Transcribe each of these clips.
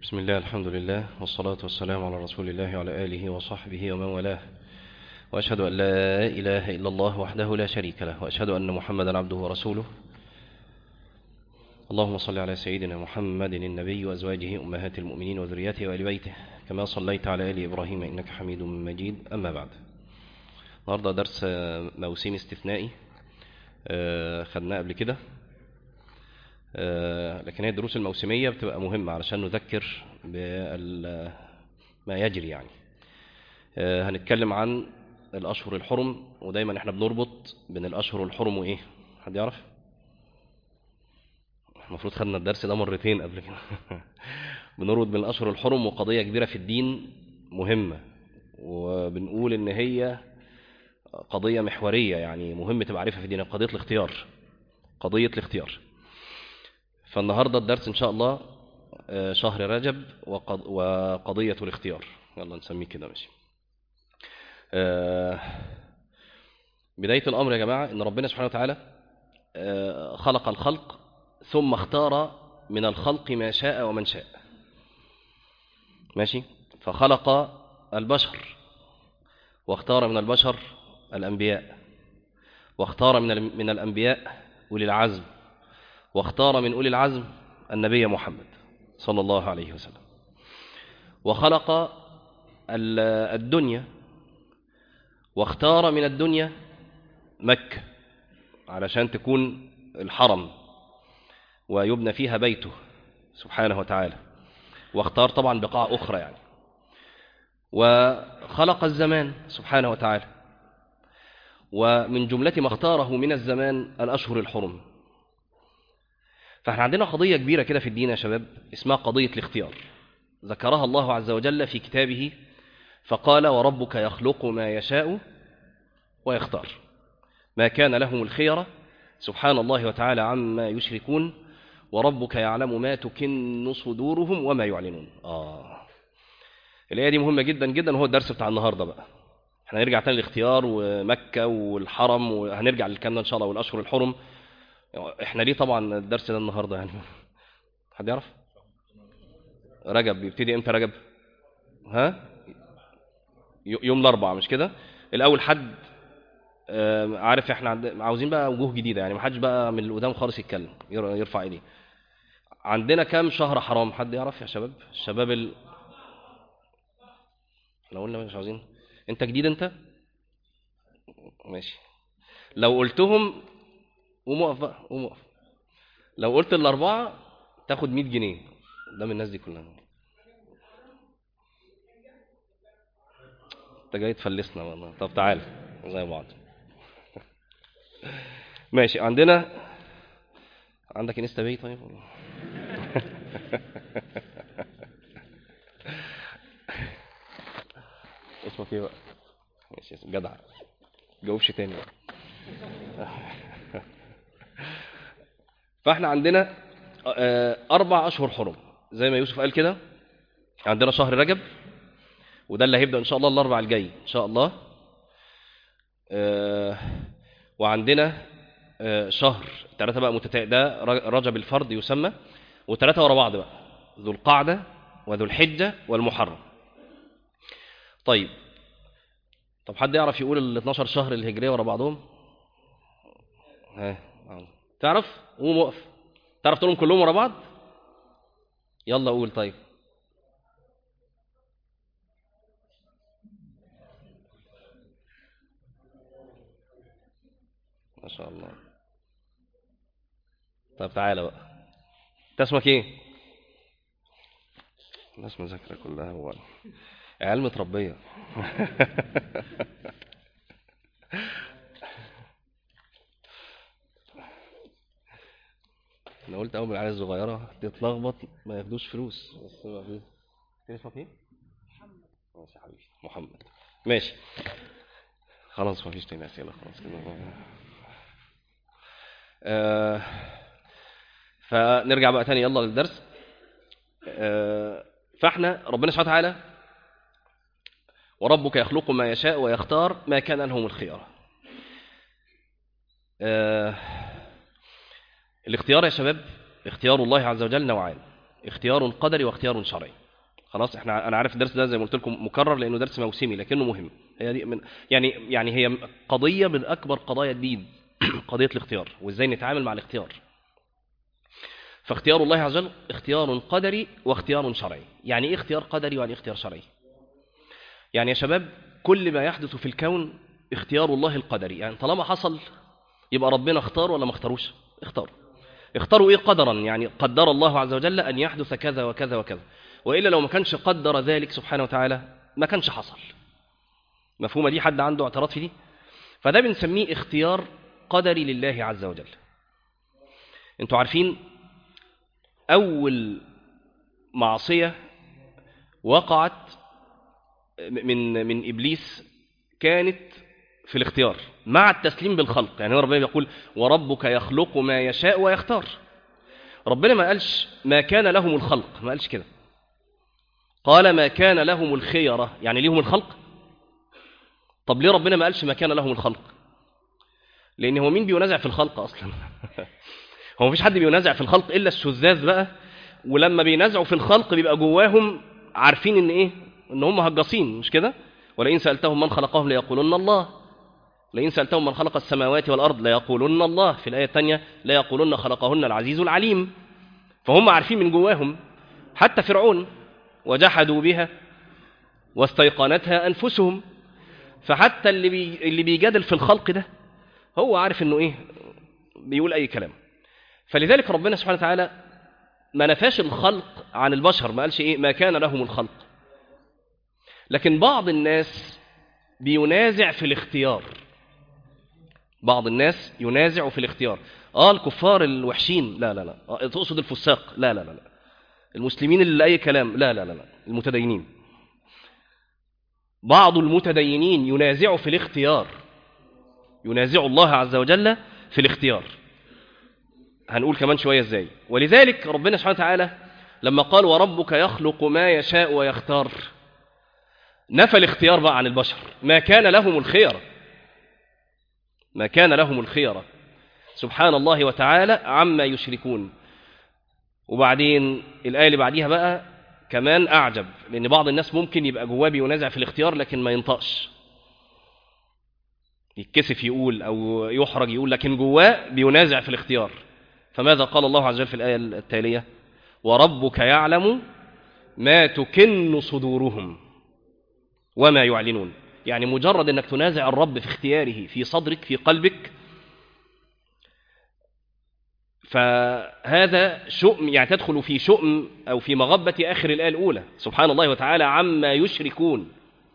بسم الله الحمد لله والصلاة والسلام على رسول الله وعلى آله وصحبه ومن والاه وأشهد أن لا إله إلا الله وحده لا شريك له وأشهد أن محمدا عبده ورسوله اللهم صل على سيدنا محمد النبي وأزواجه أمهات المؤمنين وذريته وآل بيته كما صليت على آل إبراهيم إنك حميد مجيد أما بعد النهاردة درس موسمي استثنائي آه، خدناه قبل كده آه، لكن هي الدروس الموسمية بتبقى مهمة علشان نذكر بما يجري يعني آه، هنتكلم عن الأشهر الحرم ودايما احنا بنربط بين الأشهر الحرم وإيه حد يعرف المفروض خدنا الدرس ده مرتين قبل كده بنربط بين الأشهر الحرم وقضية كبيرة في الدين مهمة وبنقول إن هي قضية محورية يعني مهم تبقى عارفها في دينك قضية الاختيار قضية الاختيار فالنهاردة الدرس إن شاء الله آه، شهر رجب وقض- وقضية الاختيار يلا نسميه كده ماشي آه، بداية الأمر يا جماعة إن ربنا سبحانه وتعالى آه، خلق الخلق ثم اختار من الخلق ما شاء ومن شاء ماشي فخلق البشر واختار من البشر الأنبياء واختار من ال- من الأنبياء أولي العزم واختار من أولي العزم النبي محمد صلى الله عليه وسلم وخلق ال- الدنيا واختار من الدنيا مكة علشان تكون الحرم ويبنى فيها بيته سبحانه وتعالى واختار طبعا بقاع أخرى يعني وخلق الزمان سبحانه وتعالى ومن جملة ما اختاره من الزمان الأشهر الحرم فاحنا عندنا قضية كبيرة كده في الدين يا شباب اسمها قضية الاختيار ذكرها الله عز وجل في كتابه فقال وربك يخلق ما يشاء ويختار ما كان لهم الخيرة سبحان الله وتعالى عما يشركون وربك يعلم ما تكن صدورهم وما يعلنون آه الآية دي مهمة جدا جدا وهو الدرس بتاع النهاردة بقى احنا هنرجع تاني الاختيار ومكة والحرم وهنرجع للكلام ده ان شاء الله والأشهر الحرم احنا ليه طبعا الدرس ده النهارده يعني حد يعرف رجب بيبتدي امتى رجب ها ي- يوم الاربعاء مش كده الاول حد آه، عارف احنا عند... عاوزين بقى وجوه جديده يعني ما حدش بقى من القدام خالص يتكلم ير- يرفع ايديه عندنا كام شهر حرام حد يعرف يا شباب الشباب ال... احنا قلنا مش عاوزين انت جديد انت ماشي لو قلتهم قوم اقف بقى قوم اقف لو قلت الأربعة تاخد 100 جنيه قدام الناس دي كلها انت جاي تفلسنا والله طب تعالى زي بعض ماشي عندنا عندك انستا باي طيب اسمك ايه بقى ماشي اسم جدع جاوبش تاني بقى. فاحنا عندنا آه، أربع أشهر حرم زي ما يوسف قال كده عندنا شهر رجب وده اللي هيبدأ إن شاء الله الأربع الجاي إن شاء الله آه، وعندنا آه، شهر ثلاثة بقى متتا... ده ر- رجب الفرد يسمى وثلاثة ورا بعض بقى ذو القعدة وذو الحجة والمحرم طيب طب حد يعرف يقول ال 12 شهر الهجرية ورا بعضهم ها آه. تعرف قوم وقف تعرف تقولهم كلهم ورا بعض يلا قول طيب ما شاء الله طب تعالى بقى انت اسمك ايه الناس مذاكره كلها هو عيال متربيه انا قلت اول ما العيال الصغيره تتلخبط ما ياخدوش فلوس بس ما في إنت اسمك ايه ماشي يا حبيبي محمد ماشي خلاص ما فيش تاني اسئله خلاص كده آه فنرجع بقى تاني يلا للدرس آه فاحنا ربنا سبحانه وتعالى وربك يخلق ما يشاء ويختار ما كان لهم الخيار آه الاختيار يا شباب اختيار الله عز وجل نوعان اختيار قدري واختيار شرعي خلاص احنا انا عارف الدرس ده زي ما قلت لكم مكرر لانه درس موسمي لكنه مهم هي دي من يعني يعني هي قضيه من اكبر قضايا الدين قضيه الاختيار وازاي نتعامل مع الاختيار فاختيار الله عز وجل اختيار قدري واختيار شرعي يعني ايه اختيار قدري ويعني ايه اختيار شرعي يعني يا شباب كل ما يحدث في الكون اختيار الله القدري يعني طالما حصل يبقى ربنا اختار ولا ما اختاروش اختار اختاروا ايه قدرا يعني قدر الله عز وجل ان يحدث كذا وكذا وكذا والا لو ما كانش قدر ذلك سبحانه وتعالى ما كانش حصل مفهومه دي حد عنده اعتراض في دي فده بنسميه اختيار قدري لله عز وجل انتوا عارفين اول معصيه وقعت من من ابليس كانت في الاختيار مع التسليم بالخلق يعني هو ربنا بيقول وربك يخلق ما يشاء ويختار ربنا ما قالش ما كان لهم الخلق ما قالش كده قال ما كان لهم الخيرة يعني ليهم الخلق طب ليه ربنا ما قالش ما كان لهم الخلق لأن هو مين بينازع في الخلق أصلا هو مفيش حد بينازع في الخلق إلا الشذاذ بقى ولما بينازعوا في الخلق بيبقى جواهم عارفين إن إيه إن هم هجاصين مش كده ولئن سألتهم من خلقهم ليقولن الله لئن سألتهم من خلق السماوات والأرض ليقولن الله في الآية الثانية لا يقولن خلقهن العزيز العليم فهم عارفين من جواهم حتى فرعون وجحدوا بها واستيقنتها أنفسهم فحتى اللي, بي اللي بيجادل في الخلق ده هو عارف انه ايه بيقول اي كلام فلذلك ربنا سبحانه وتعالى ما نفاش الخلق عن البشر ما قالش ايه ما كان لهم الخلق لكن بعض الناس بينازع في الاختيار بعض الناس ينازع في الاختيار اه الكفار الوحشين لا لا لا آه تقصد الفساق لا لا لا لا المسلمين اللي اي كلام لا لا لا لا المتدينين بعض المتدينين ينازع في الاختيار ينازع الله عز وجل في الاختيار هنقول كمان شوية ازاي ولذلك ربنا سبحانه وتعالى لما قال وربك يخلق ما يشاء ويختار نفى الاختيار بقى عن البشر ما كان لهم الخيرة ما كان لهم الخيرة سبحان الله وتعالى عما يشركون وبعدين الآية اللي بعديها بقى كمان أعجب لأن بعض الناس ممكن يبقى جواه بينازع في الاختيار لكن ما ينطقش يتكسف يقول أو يحرج يقول لكن جواه بينازع في الاختيار فماذا قال الله عز وجل في الآية التالية وربك يعلم ما تكن صدورهم وما يعلنون يعني مجرد أنك تنازع الرب في اختياره في صدرك في قلبك فهذا شؤم يعني تدخل في شؤم أو في مغبة آخر الآية الأولى سبحان الله وتعالى عما يشركون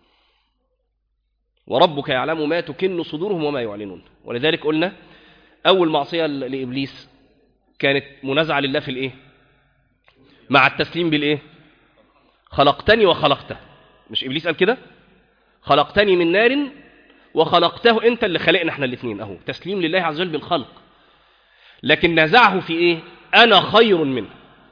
وربك يعلم ما تكن صدورهم وما يعلنون ولذلك قلنا أول معصية لإبليس كانت منازعة لله في الإيه مع التسليم بالإيه خلقتني وخلقته مش إبليس قال كده خلقتني من نار وخلقته أنت اللي خلقنا احنا الاثنين أهو تسليم لله عز وجل بالخلق لكن نزعه في إيه أنا خير منه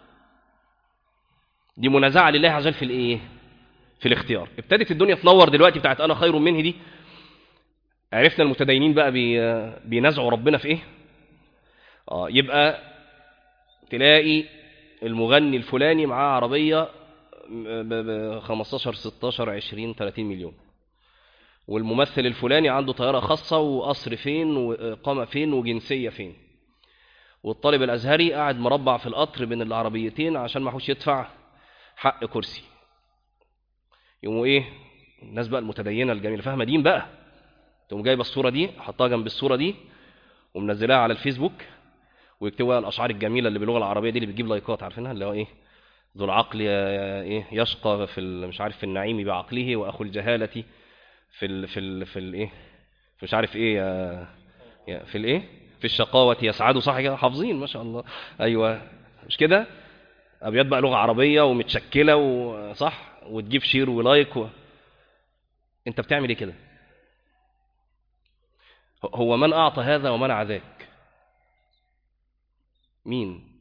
دي منازعة لله عز وجل في الإيه في الاختيار ابتدت الدنيا تنور دلوقتي بتاعت أنا خير منه دي عرفنا المتدينين بقى بي بينازعوا ربنا في إيه آه يبقى تلاقي المغني الفلاني معاه عربية ب 15 16 20 30 مليون والممثل الفلاني عنده طيارة خاصة وقصر فين وإقامة فين وجنسية فين والطالب الأزهري قاعد مربع في القطر بين العربيتين عشان ما حوش يدفع حق كرسي يقوموا إيه الناس بقى المتدينة الجميلة فاهمة دين بقى تقوم جايبة الصورة دي حطها جنب الصورة دي ومنزلاها على الفيسبوك ويكتبوا الاشعار الجميله اللي باللغه العربيه دي اللي بتجيب لايكات عارفينها اللي هو ايه ذو العقل ايه يشقى في مش عارف في النعيم بعقله واخو الجهاله في ال في ال في الايه في مش عارف ايه يا في الايه في الشقاوه يسعد صح كده حافظين ما شاء الله ايوه مش كده ابيات بقى لغه عربيه ومتشكله وصح وتجيب شير ولايك و... انت بتعمل ايه كده هو من اعطى هذا ومنع ذاك مين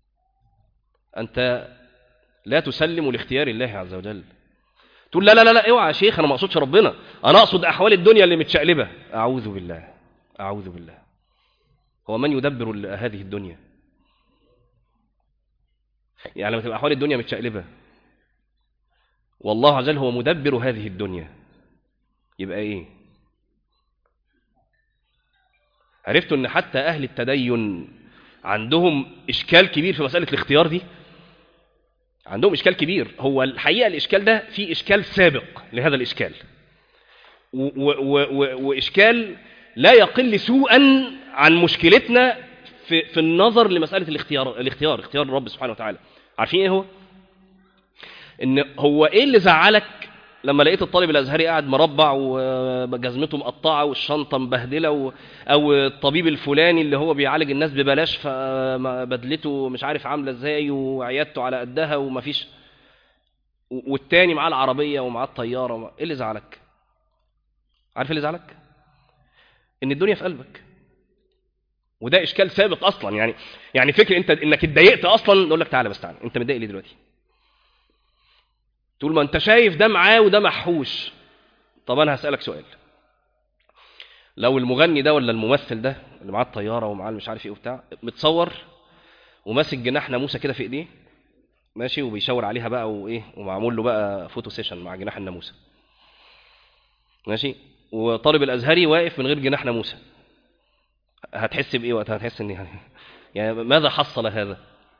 أنت لا تسلم لاختيار الله عز وجل تقول لا لا لا لا اوعى يا شيخ أنا ما أقصدش ربنا أنا أقصد أحوال الدنيا اللي متشقلبة أعوذ بالله أعوذ بالله هو من يدبر هذه الدنيا يعني لما تبقى احوال الدنيا متشقلبه والله عز وجل هو مدبر هذه الدنيا يبقى ايه عرفتوا ان حتى اهل التدين عندهم اشكال كبير في مساله الاختيار دي عندهم اشكال كبير هو الحقيقه الاشكال ده في اشكال سابق لهذا الاشكال و و و واشكال لا يقل سوءا عن مشكلتنا في في النظر لمساله الاختيار الاختيار اختيار الرب سبحانه وتعالى عارفين ايه هو ان هو ايه اللي زعلك لما لقيت الطالب الازهري قاعد مربع وجزمته مقطعه والشنطه مبهدله و... او الطبيب الفلاني اللي هو بيعالج الناس ببلاش فبدلته مش عارف عامله ازاي وعيادته على قدها ومفيش والتاني معاه العربيه ومعاه الطياره ايه اللي زعلك عارف اللي زعلك ان الدنيا في قلبك وده اشكال سابق اصلا يعني يعني فكر انت انك اتضايقت اصلا نقول لك تعالى بس تعالى انت متضايق ليه دلوقتي تقول ما انت شايف ده معاه وده محوش طب انا هسالك سؤال لو المغني ده ولا الممثل ده اللي معاه الطياره ومعاه مش عارف ايه وبتاع متصور وماسك جناح ناموسه كده في ايديه ماشي وبيشاور عليها بقى وايه ومعمول له بقى فوتو سيشن مع جناح الناموسه ماشي وطالب الازهري واقف من غير جناح ناموسه هتحس بايه وقتها هتحس ان يعني يعني ماذا حصل هذا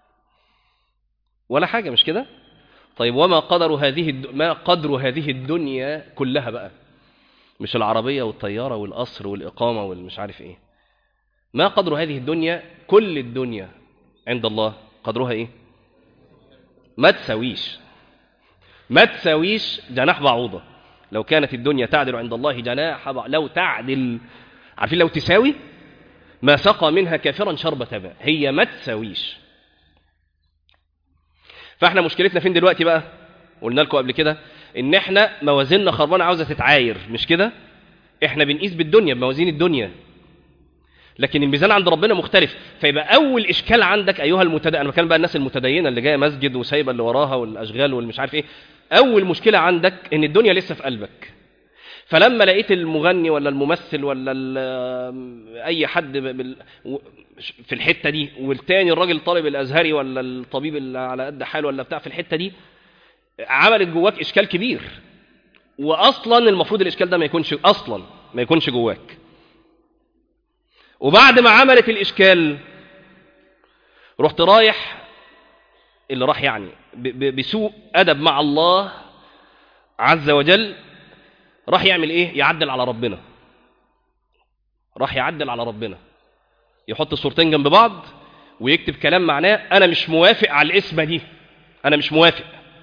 ولا حاجه مش كده طيب وما قدر هذه الد... ما قدر هذه الدنيا كلها بقى مش العربيه والطياره والقصر والاقامه والمش عارف ايه ما قدر هذه الدنيا كل الدنيا عند الله قدرها ايه ما تساويش ما تساويش جناح بعوضه لو كانت الدنيا تعدل عند الله جناح بع... لو تعدل عارفين لو تساوي ما سقى منها كافرا شربة ماء هي ما تساويش فاحنا مشكلتنا فين دلوقتي بقى قلنا لكم قبل كده ان احنا موازيننا خربانه عاوزه تتعاير مش كده احنا بنقيس بالدنيا بموازين الدنيا لكن الميزان عند ربنا مختلف فيبقى اول اشكال عندك ايها المتدين انا بتكلم بقى الناس المتدينه اللي جايه مسجد وسايبه اللي وراها والاشغال والمش عارف ايه اول مشكله عندك ان الدنيا لسه في قلبك فلما لقيت المغني ولا الممثل ولا اي حد في الحته دي والتاني الراجل طالب الازهري ولا الطبيب اللي على قد حاله ولا بتاع في الحته دي عملت جواك اشكال كبير واصلا المفروض الاشكال ده ما يكونش اصلا ما يكونش جواك وبعد ما عملت الاشكال رحت رايح اللي راح يعني بسوء ادب مع الله عز وجل راح يعمل ايه يعدل على ربنا راح يعدل على ربنا يحط صورتين جنب بعض ويكتب كلام معناه انا مش موافق على الاسم دي انا مش موافق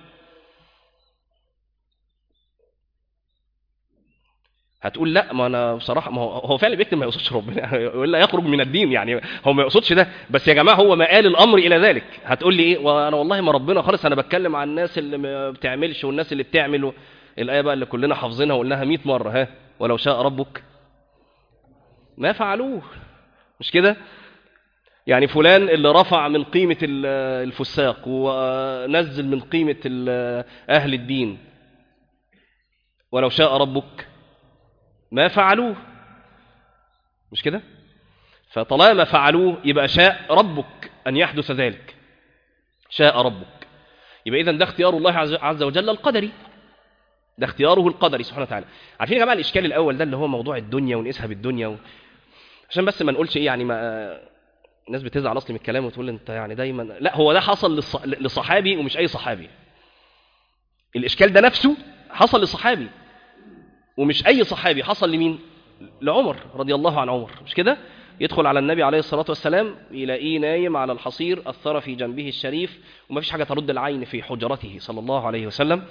هتقول لا ما انا بصراحه ما هو هو فعلا بيكتب ما يقصدش ربنا والا يخرج من الدين يعني هو ما يقصدش ده بس يا جماعه هو مآل الامر الى ذلك هتقول لي ايه وانا والله ما ربنا خالص انا بتكلم عن الناس اللي ما بتعملش والناس اللي بتعمل و... الايه بقى اللي كلنا حافظينها وقلناها 100 مره ها ولو شاء ربك ما فعلوه مش كده يعني فلان اللي رفع من قيمه الفساق ونزل من قيمه اهل الدين ولو شاء ربك ما فعلوه مش كده فطالما فعلوه يبقى شاء ربك أن يحدث ذلك شاء ربك يبقى إذن ده اختيار الله عز وجل القدري ده اختياره القدري سبحانه وتعالى عارفين يا جماعه الاشكال الاول ده اللي هو موضوع الدنيا ونقيسها بالدنيا و... عشان بس ما نقولش ايه يعني ما الناس بتزعل اصلي من الكلام وتقول انت يعني دايما لا هو ده حصل للص... لصحابي ومش اي صحابي الاشكال ده نفسه حصل لصحابي ومش اي صحابي حصل لمين لعمر رضي الله عن عمر مش كده يدخل على النبي عليه الصلاة والسلام يلاقيه نايم على الحصير أثر في جنبه الشريف وما فيش حاجة ترد العين في حجرته صلى الله عليه وسلم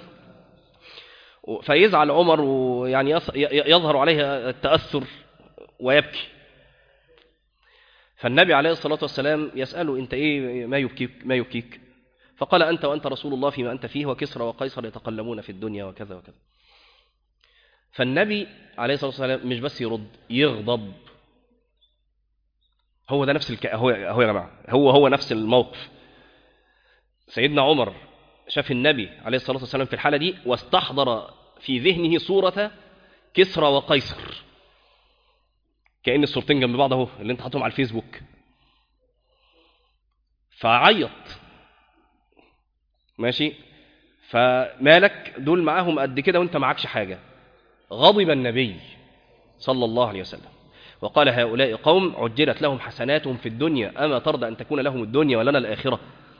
فيزعل عمر ويعني يظهر عليه التأثر ويبكي فالنبي عليه الصلاة والسلام يسأله أنت إيه ما يبكيك, ما يبكيك فقال أنت وأنت رسول الله فيما أنت فيه وكسرى وقيصر يتقلمون في الدنيا وكذا وكذا فالنبي عليه الصلاة والسلام مش بس يرد يغضب هو ده نفس الك... هو هو يا جماعة هو هو نفس الموقف سيدنا عمر شاف النبي عليه الصلاة والسلام في الحالة دي واستحضر في ذهنه صورة كسرى وقيصر كأن الصورتين جنب بعض اهو اللي انت حاطهم على الفيسبوك فعيط ماشي فمالك دول معاهم قد كده وانت معكش حاجة غضب النبي صلى الله عليه وسلم وقال هؤلاء قوم عجلت لهم حسناتهم في الدنيا أما ترضى أن تكون لهم الدنيا ولنا الآخرة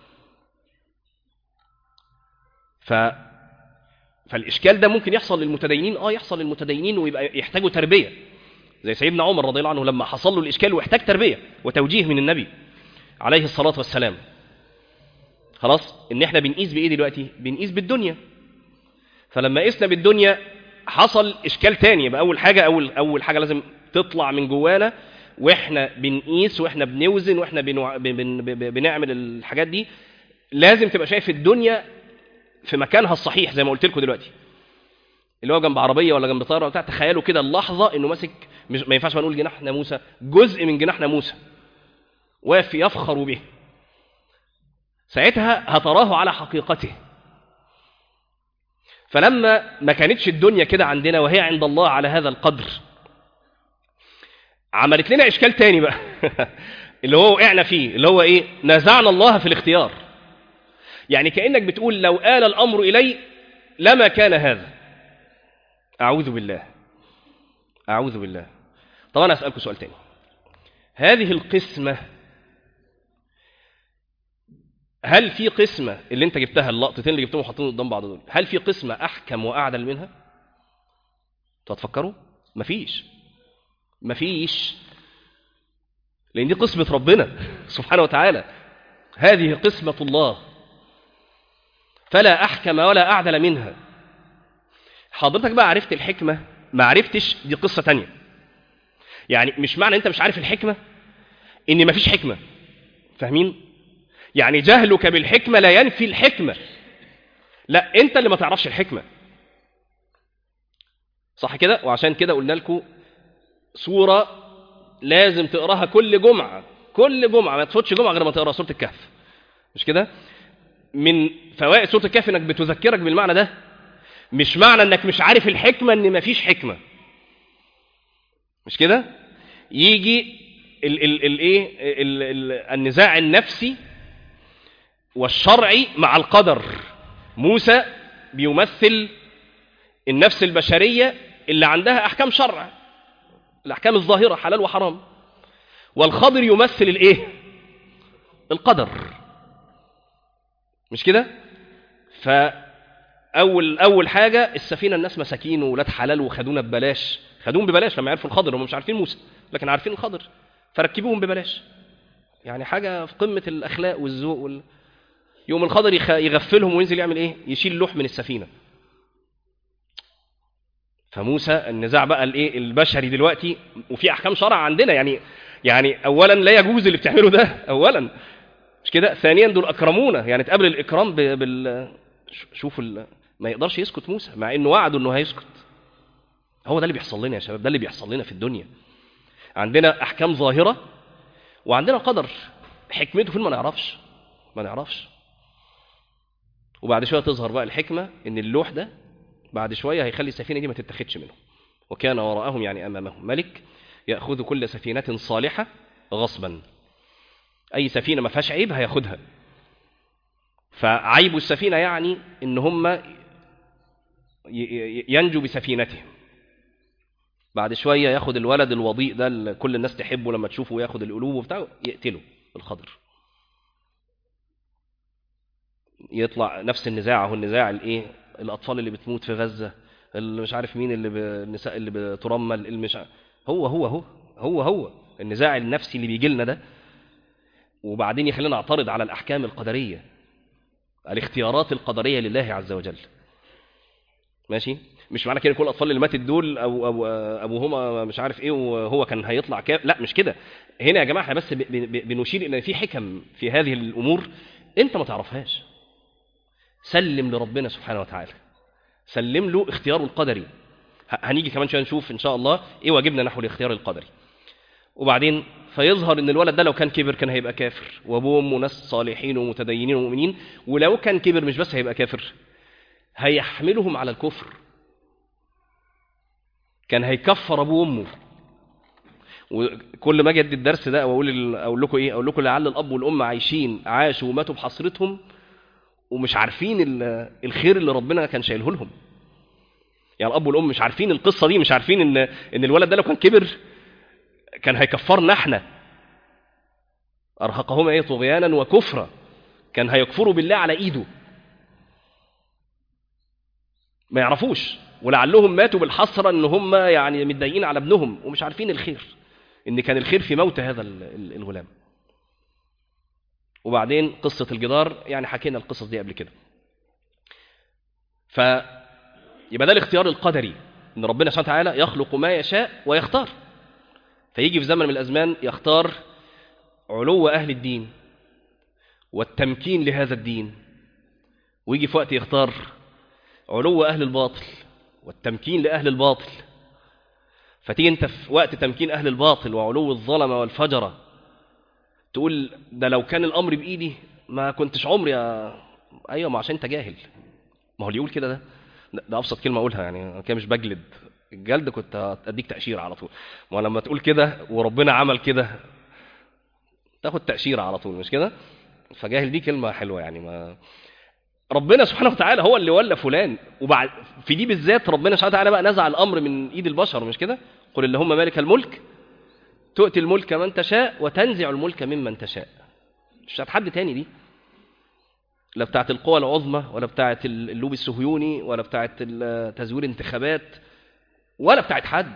ف فالإشكال ده ممكن يحصل للمتدينين آه يحصل للمتدينين ويبقى يحتاجوا تربية زي سيدنا عمر رضي الله عنه لما حصل له الإشكال واحتاج تربية وتوجيه من النبي عليه الصلاة والسلام خلاص إن إحنا بنقيس بإيه دلوقتي بنقيس بالدنيا فلما قسنا بالدنيا حصل إشكال تاني يبقى أول حاجة أول, أول حاجة لازم تطلع من جوانا واحنا بنقيس واحنا بنوزن واحنا بنوع... بن... بن... بنعمل الحاجات دي لازم تبقى شايف الدنيا في مكانها الصحيح زي ما قلت لكم دلوقتي اللي هو جنب عربيه ولا جنب طياره بتاع تخيلوا كده اللحظه انه ماسك مش ما ينفعش نقول جناح ناموسه جزء من جناح ناموسه واقف يفخر به ساعتها هتراه على حقيقته فلما ما كانتش الدنيا كده عندنا وهي عند الله على هذا القدر عملت لنا اشكال تاني بقى اللي هو وقعنا فيه اللي هو ايه نزعنا الله في الاختيار يعني كانك بتقول لو آل الامر الي لما كان هذا اعوذ بالله اعوذ بالله طب انا اسالكم سؤال تاني هذه القسمه هل في قسمه اللي انت جبتها اللقطتين اللي جبتهم وحاطينهم قدام بعض دول هل في قسمه احكم واعدل منها انتوا هتفكروا مفيش مفيش لان دي قسمه ربنا سبحانه وتعالى هذه قسمه الله فلا احكم ولا اعدل منها حضرتك بقى عرفت الحكمه ما عرفتش دي قصه تانية يعني مش معنى انت مش عارف الحكمه ان مفيش حكمه فاهمين يعني جهلك بالحكمه لا ينفي الحكمه لا انت اللي ما تعرفش الحكمه صح كده وعشان كده قلنا لكم سورة لازم تقراها كل جمعة كل جمعة ما تفوتش جمعة غير ما تقرا سورة الكهف مش كده من فوائد سورة الكهف انك بتذكرك بالمعنى ده مش معنى انك مش عارف الحكمة ان مفيش حكمة مش كده يجي ال ال ال ايه ال ال النزاع النفسي والشرعي مع القدر موسى بيمثل النفس البشرية اللي عندها أحكام شرع الأحكام الظاهرة حلال وحرام والخضر يمثل الإيه؟ القدر مش كده؟ فأول أول حاجة السفينة الناس مساكين وولاد حلال وخدونا ببلاش خدوهم ببلاش لما يعرفوا الخضر هم مش عارفين موسى لكن عارفين الخضر فركبوهم ببلاش يعني حاجة في قمة الأخلاق والذوق وال... يوم الخضر يخ... يغفلهم وينزل يعمل إيه؟ يشيل لوح من السفينة فموسى النزاع بقى الايه البشري دلوقتي وفي احكام شرع عندنا يعني يعني اولا لا يجوز اللي بتعمله ده اولا مش كده ثانيا دول اكرمونا يعني تقابل الاكرام بال شوف ال... ما يقدرش يسكت موسى مع انه وعده انه هيسكت هو ده اللي بيحصل لنا يا شباب ده اللي بيحصل لنا في الدنيا عندنا احكام ظاهره وعندنا قدر حكمته فين ما نعرفش ما نعرفش وبعد شويه تظهر بقى الحكمه ان اللوح ده بعد شوية هيخلي السفينة دي ما تتخذش منهم وكان وراءهم يعني أمامهم ملك يأخذ كل سفينة صالحة غصبا أي سفينة ما فيهاش عيب هياخدها فعيب السفينة يعني إن هم ينجوا بسفينتهم بعد شوية ياخد الولد الوضيء ده اللي كل الناس تحبه لما تشوفه وياخد القلوب وبتاعه يقتله الخضر يطلع نفس النزاع هو النزاع الايه الاطفال اللي بتموت في غزه اللي مش عارف مين اللي ب... النساء اللي بترمل اللي مش هو هو هو هو هو النزاع النفسي اللي بيجي لنا ده وبعدين يخلينا نعترض على الاحكام القدريه الاختيارات القدريه لله عز وجل ماشي مش معنى كده كل الاطفال اللي ماتت دول او او ابوهما مش عارف ايه وهو كان هيطلع كام لا مش كده هنا يا جماعه احنا بس بنشير ان في حكم في هذه الامور انت ما تعرفهاش سلم لربنا سبحانه وتعالى سلم له اختياره القدري هنيجي كمان شويه نشوف ان شاء الله ايه واجبنا نحو الاختيار القدري وبعدين فيظهر ان الولد ده لو كان كبر كان هيبقى كافر وابوه وامه ناس صالحين ومتدينين ومؤمنين ولو كان كبر مش بس هيبقى كافر هيحملهم على الكفر كان هيكفر ابوه وامه وكل ما اجي ادي الدرس ده واقول اقول لكم ايه اقول لكم لعل الاب والام عايشين عاشوا وماتوا بحسرتهم ومش عارفين ال- الخير اللي ربنا كان شايله لهم يعني الاب والام مش عارفين القصه دي مش عارفين ان ان الولد ده لو كان كبر كان هيكفرنا احنا ارهقهما ايه طغيانا وكفرا كان هيكفروا بالله على ايده ما يعرفوش ولعلهم ماتوا بالحسره ان هم يعني متضايقين على ابنهم ومش عارفين الخير ان كان الخير في موت هذا ال- ال- الغلام وبعدين قصه الجدار يعني حكينا القصص دي قبل كده ف يبقى ده الاختيار القدري ان ربنا سبحانه وتعالى يخلق ما يشاء ويختار فيجي في زمن من الازمان يختار علو اهل الدين والتمكين لهذا الدين ويجي في وقت يختار علو اهل الباطل والتمكين لاهل الباطل فتيجي انت في وقت تمكين اهل الباطل وعلو الظلمه والفجره تقول ده لو كان الامر بايدي ما كنتش عمري يا ايوه ما عشان انت جاهل ما هو اللي يقول كده ده ده ده ابسط كلمه اقولها يعني انا كده مش بجلد الجلد كنت اديك تاشيره على طول ما لما تقول كده وربنا عمل كده تاخد تاشيره على طول مش كده فجاهل دي كلمه حلوه يعني ما ربنا سبحانه وتعالى هو اللي ولى فلان وبعد في دي بالذات ربنا سبحانه وتعالى بقى نزع الامر من ايد البشر مش كده قل اللهم مالك الملك تؤتي الملك من تشاء وتنزع الملك ممن تشاء مش بتاعت حد تاني دي لا بتاعت القوى العظمى ولا بتاعت اللوبي الصهيوني ولا بتاعت ال- تزوير انتخابات ولا بتاعت حد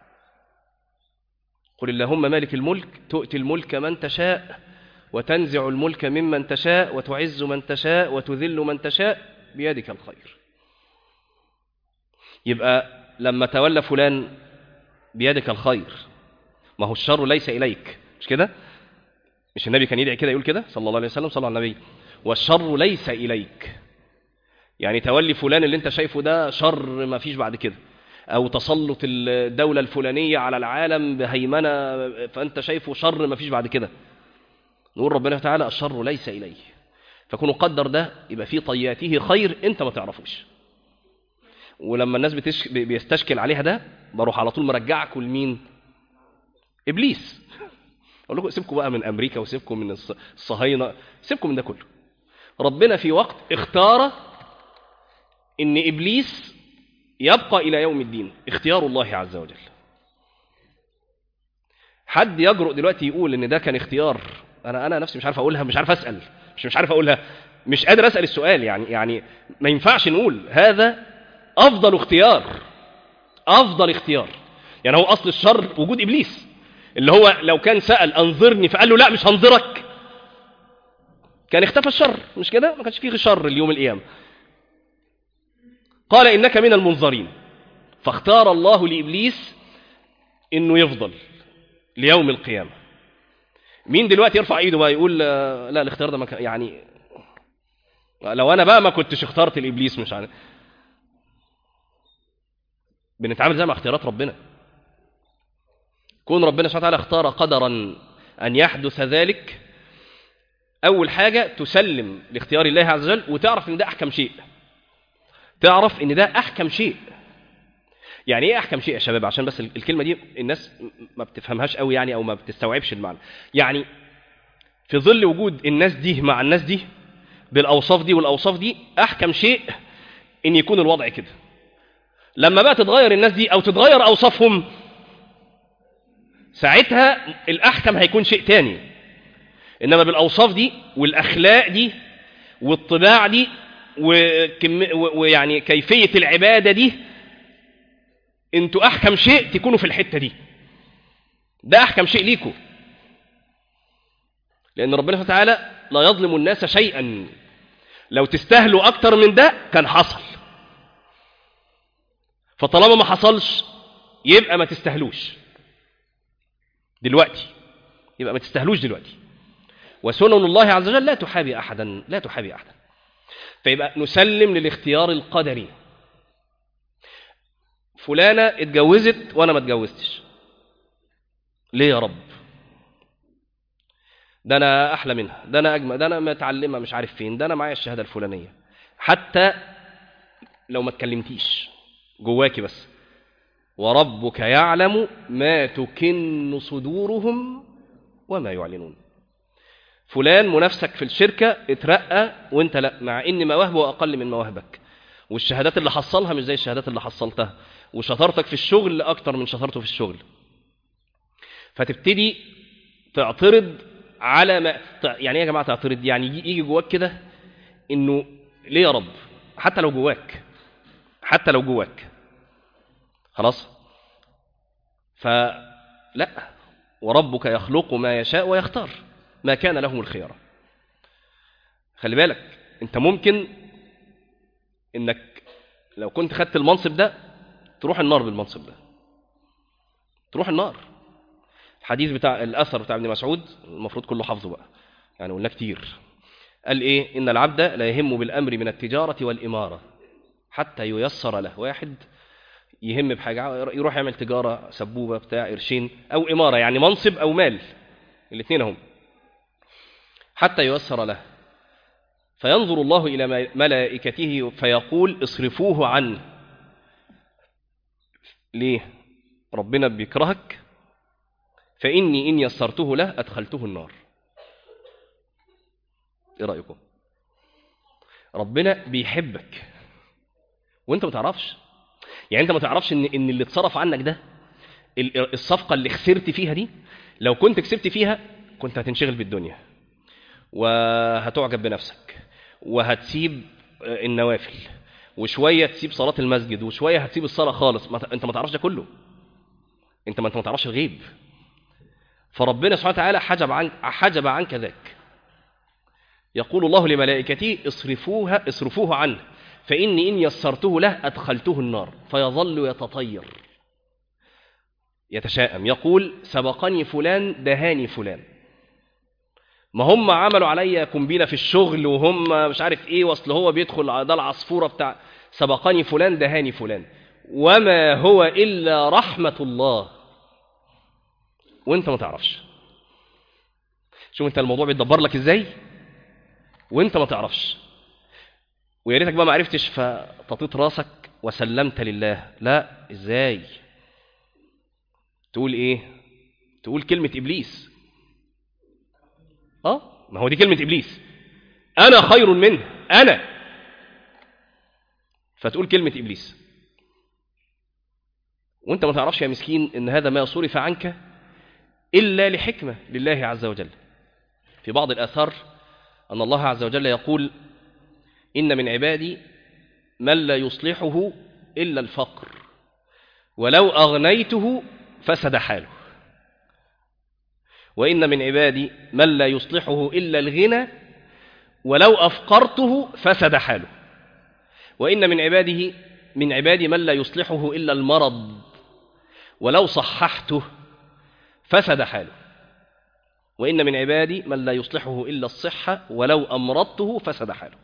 قل اللهم مالك الملك تؤتي الملك من تشاء وتنزع الملك ممن تشاء وتعز من تشاء وتذل من تشاء بيدك الخير يبقى لما تولى فلان بيدك الخير ما هو الشر ليس إليك مش كده مش النبي كان يدعي كده يقول كده صلى الله عليه وسلم صلى على النبي والشر ليس إليك يعني تولي فلان اللي انت شايفه ده شر ما فيش بعد كده او تسلط الدولة الفلانية على العالم بهيمنة فانت شايفه شر ما فيش بعد كده نقول ربنا تعالى الشر ليس إليه فكون قدر ده يبقى في طياته خير انت ما تعرفوش ولما الناس بتش... بي- بيستشكل عليها ده بروح على طول مرجعكم لمين ابليس اقول لكم سيبكم بقى من امريكا وسيبكم من الص- الصهاينه سيبكم من ده كله ربنا في وقت اختار ان ابليس يبقى الى يوم الدين اختيار الله عز وجل حد يجرؤ دلوقتي يقول ان ده كان اختيار انا انا نفسي مش عارف اقولها مش عارف اسال مش مش عارف اقولها مش قادر اسال السؤال يعني يعني ما ينفعش نقول هذا افضل اختيار افضل اختيار يعني هو اصل الشر وجود ابليس اللي هو لو كان سال انظرني فقال له لا مش هنظرك كان اختفى الشر مش كده ما كانش فيه شر اليوم القيامه قال انك من المنظرين فاختار الله لابليس انه يفضل ليوم القيامه مين دلوقتي يرفع ايده بقى يقول آه، لا الاختيار ده ما كان يعني لو انا بقى ما كنتش اخترت الابليس مش عارف بنتعامل زي مع اختيارات ربنا كون ربنا سبحانه وتعالى اختار قدرا ان يحدث ذلك اول حاجه تسلم لاختيار الله عز وجل وتعرف ان ده احكم شيء تعرف ان ده احكم شيء يعني ايه احكم شيء يا شباب عشان بس الكلمه دي الناس ما بتفهمهاش قوي يعني او ما بتستوعبش المعنى يعني في ظل وجود الناس دي مع الناس دي بالاوصاف دي والاوصاف دي احكم شيء ان يكون الوضع كده لما بقى تتغير الناس دي او تتغير اوصافهم ساعتها الاحكم هيكون شيء تاني انما بالاوصاف دي والاخلاق دي والطباع دي وكم و- ويعني كيفيه العباده دي انتوا احكم شيء تكونوا في الحته دي ده احكم شيء ليكوا لان ربنا سبحانه وتعالى لا يظلم الناس شيئا لو تستاهلوا اكتر من ده كان حصل فطالما ما حصلش يبقى ما تستاهلوش دلوقتي يبقى ما تستاهلوش دلوقتي وسنن الله عز وجل لا تحابي احدا لا تحابي احدا فيبقى نسلم للاختيار القدري فلانة اتجوزت وانا ما اتجوزتش ليه يا رب ده انا احلى منها ده انا اجمل ده انا متعلمه مش عارف فين ده انا معايا الشهاده الفلانيه حتى لو ما اتكلمتيش جواكي بس وربك يعلم ما تكن صدورهم وما يعلنون فلان منافسك في الشركة اترقى وانت لا مع ان مواهبه اقل من مواهبك والشهادات اللي حصلها مش زي الشهادات اللي حصلتها وشطارتك في الشغل اكتر من شطارته في الشغل فتبتدي تعترض على ما يعني ايه يا جماعه تعترض يعني يجي جواك كده انه ليه يا رب حتى لو جواك حتى لو جواك خلاص فلا وربك يخلق ما يشاء ويختار ما كان لهم الخيار خلي بالك انت ممكن انك لو كنت خدت المنصب ده تروح النار بالمنصب ده تروح النار الحديث بتاع الاثر بتاع ابن مسعود المفروض كله حافظه بقى يعني قلنا كتير قال ايه ان العبد لا يهم بالامر من التجاره والاماره حتى ييسر له واحد يهم بحاجه يروح يعمل تجاره سبوبه بتاع قرشين او اماره يعني منصب او مال الاثنين هم حتى ييسر له فينظر الله الى ملائكته فيقول اصرفوه عنه ليه ربنا بيكرهك فاني ان يسرته له ادخلته النار ايه رايكم ربنا بيحبك وانت ما تعرفش يعني انت ما تعرفش ان ان اللي اتصرف عنك ده الصفقه اللي خسرت فيها دي لو كنت كسبت فيها كنت هتنشغل بالدنيا وهتعجب بنفسك وهتسيب النوافل وشويه تسيب صلاه المسجد وشويه هتسيب الصلاه خالص ما انت ما تعرفش ده كله انت ما انت ما تعرفش الغيب فربنا سبحانه وتعالى حجب عنك حجب عنك ذاك يقول الله لملائكته اصرفوها اصرفوه عنه فإني إن يسرته له أدخلته النار فيظل يتطير يتشائم يقول سبقني فلان دهاني فلان ما هم عملوا عليا قنبله في الشغل وهم مش عارف ايه واصل هو بيدخل ده العصفوره بتاع سبقني فلان دهاني فلان وما هو الا رحمه الله وانت ما تعرفش شوف انت الموضوع بيتدبر لك ازاي وانت ما تعرفش ويا ريتك بقى ما عرفتش فتطيط راسك وسلمت لله لا ازاي تقول ايه تقول كلمه ابليس اه ما هو دي كلمه ابليس انا خير منه انا فتقول كلمه ابليس وانت ما تعرفش يا مسكين ان هذا ما صرف عنك الا لحكمه لله عز وجل في بعض الاثار ان الله عز وجل يقول إن من عبادي من لا يصلحه إلا الفقر ولو أغنيته فسد حاله وإن من عبادي من لا يصلحه إلا الغنى ولو أفقرته فسد حاله وإن من عباده من عبادي من لا يصلحه إلا المرض ولو صححته فسد حاله وإن من عبادي من لا يصلحه إلا الصحة ولو أمرضته فسد حاله